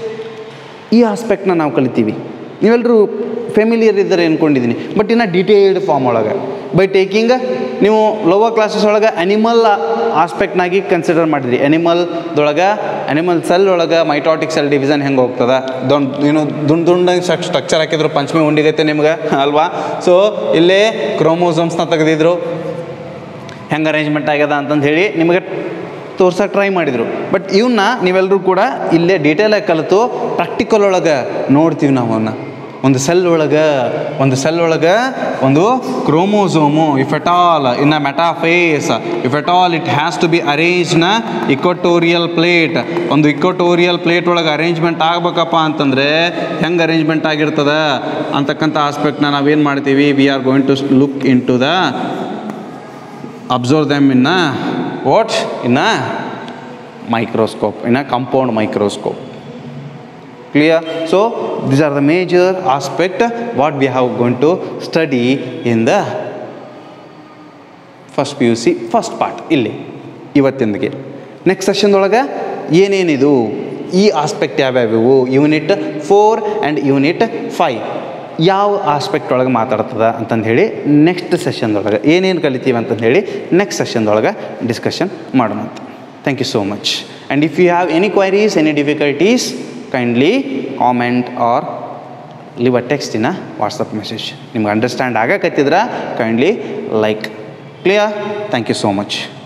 ಈ ಆಸ್ಪೆಕ್ಟ್ನ ನಾವು ಕಲಿತೀವಿ ನೀವೆಲ್ಲರೂ familiar ಇದ್ದಾರೆ ಅಂದ್ಕೊಂಡಿದ್ದೀನಿ but ಇನ್ನು detailed form ಒಳಗೆ by taking ನೀವು lower classes ಒಳಗೆ ಅನಿಮಲ್ ಆಸ್ಪೆಕ್ಟ್ನಾಗಿ ಕನ್ಸಿಡರ್ ಮಾಡಿದ್ರಿ ಅನಿಮಲ್ದೊಳಗೆ ಅನಿಮಲ್ ಸೆಲ್ ಒಳಗೆ ಮೈಟಾಟಿಕ್ ಸೆಲ್ ಡಿವಿಷನ್ ಹೆಂಗೆ ಹೋಗ್ತದೆ ದೊಡ್ಡ ಏನು ದುಂಡು ದುಂಡಂಗೆ ಸ್ಟ್ರಕ್ಚರ್ ಹಾಕಿದ್ರು ಪಂಚಮಿ ಉಂಡಿಗೈತೆ ನಿಮ್ಗೆ ಅಲ್ವಾ ಸೊ ಇಲ್ಲೇ ಕ್ರೋಮೋಸೋಮ್ಸ್ನ ತೆಗೆದಿದ್ರು ಹೆಂಗೆ ಅರೇಂಜ್ಮೆಂಟ್ ಆಗ್ಯದ ಅಂತಂದು ಹೇಳಿ ನಿಮಗೆ ತೋರ್ಸಕ್ಕೆ ಟ್ರೈ ಮಾಡಿದರು ಬಟ್ ಇವನ್ನ ನೀವೆಲ್ಲರೂ ಕೂಡ ಇಲ್ಲೇ ಡೀಟೇಲಾಗಿ ಕಲಿತು ಪ್ರಾಕ್ಟಿಕಲ್ ಒಳಗೆ ನೋಡ್ತೀವಿ ನಾವು ಅವನ್ನ ಒಂದು ಸೆಲ್ ಒಳಗೆ ಒಂದು ಸೆಲ್ ಒಳಗೆ ಒಂದು chromosome if at all in a metaphase if at all it has to be ಅರೇಂಜ್ನ ಇಕ್ವಟೋರಿಯಲ್ ಪ್ಲೇಟ್ ಒಂದು ಇಕ್ವಟೋರಿಯಲ್ ಪ್ಲೇಟ್ ಒಳಗೆ ಅರೇಂಜ್ಮೆಂಟ್ ಆಗ್ಬೇಕಪ್ಪ ಅಂತಂದರೆ ಹೆಂಗೆ ಅರೇಂಜ್ಮೆಂಟ್ ಆಗಿರ್ತದ ಅಂತಕ್ಕಂಥ ಆಸ್ಪೆಕ್ಟ್ನ ನಾವೇನು ಮಾಡ್ತೀವಿ we are going to look in to the observe them in a what in a microscope in a compound microscope clear so these are the major aspect what we have going to study in the first P U C first part ಇಲ್ಲಿ ಇವತ್ತಿಂದಿಗೆ next ಸೆಷನ್ದೊಳಗೆ ಏನೇನಿದು ಈ aspect ಯಾವ್ಯಾವು unit four and unit five ಯಾವ aspect ಒಳಗೆ ಮಾತಾಡ್ತದ ಅಂತಂದು ಹೇಳಿ ನೆಕ್ಸ್ಟ್ ಸೆಷನ್ದೊಳಗೆ ಏನೇನು ಕಲಿತೀವಿ ಅಂತಂದು ಹೇಳಿ ನೆಕ್ಸ್ಟ್ ಸೆಷನ್ದೊಳಗೆ ಡಿಸ್ಕಷನ್ ಮಾಡೋಣ ಅಂತ thank you so much and if you have any queries any difficulties kindly comment or leave a text in a WhatsApp message ನಿಮ್ಗೆ ಅಂಡರ್ಸ್ಟ್ಯಾಂಡ್ ಆಗಕತ್ತಿದ್ರೆ kindly like clear thank you so much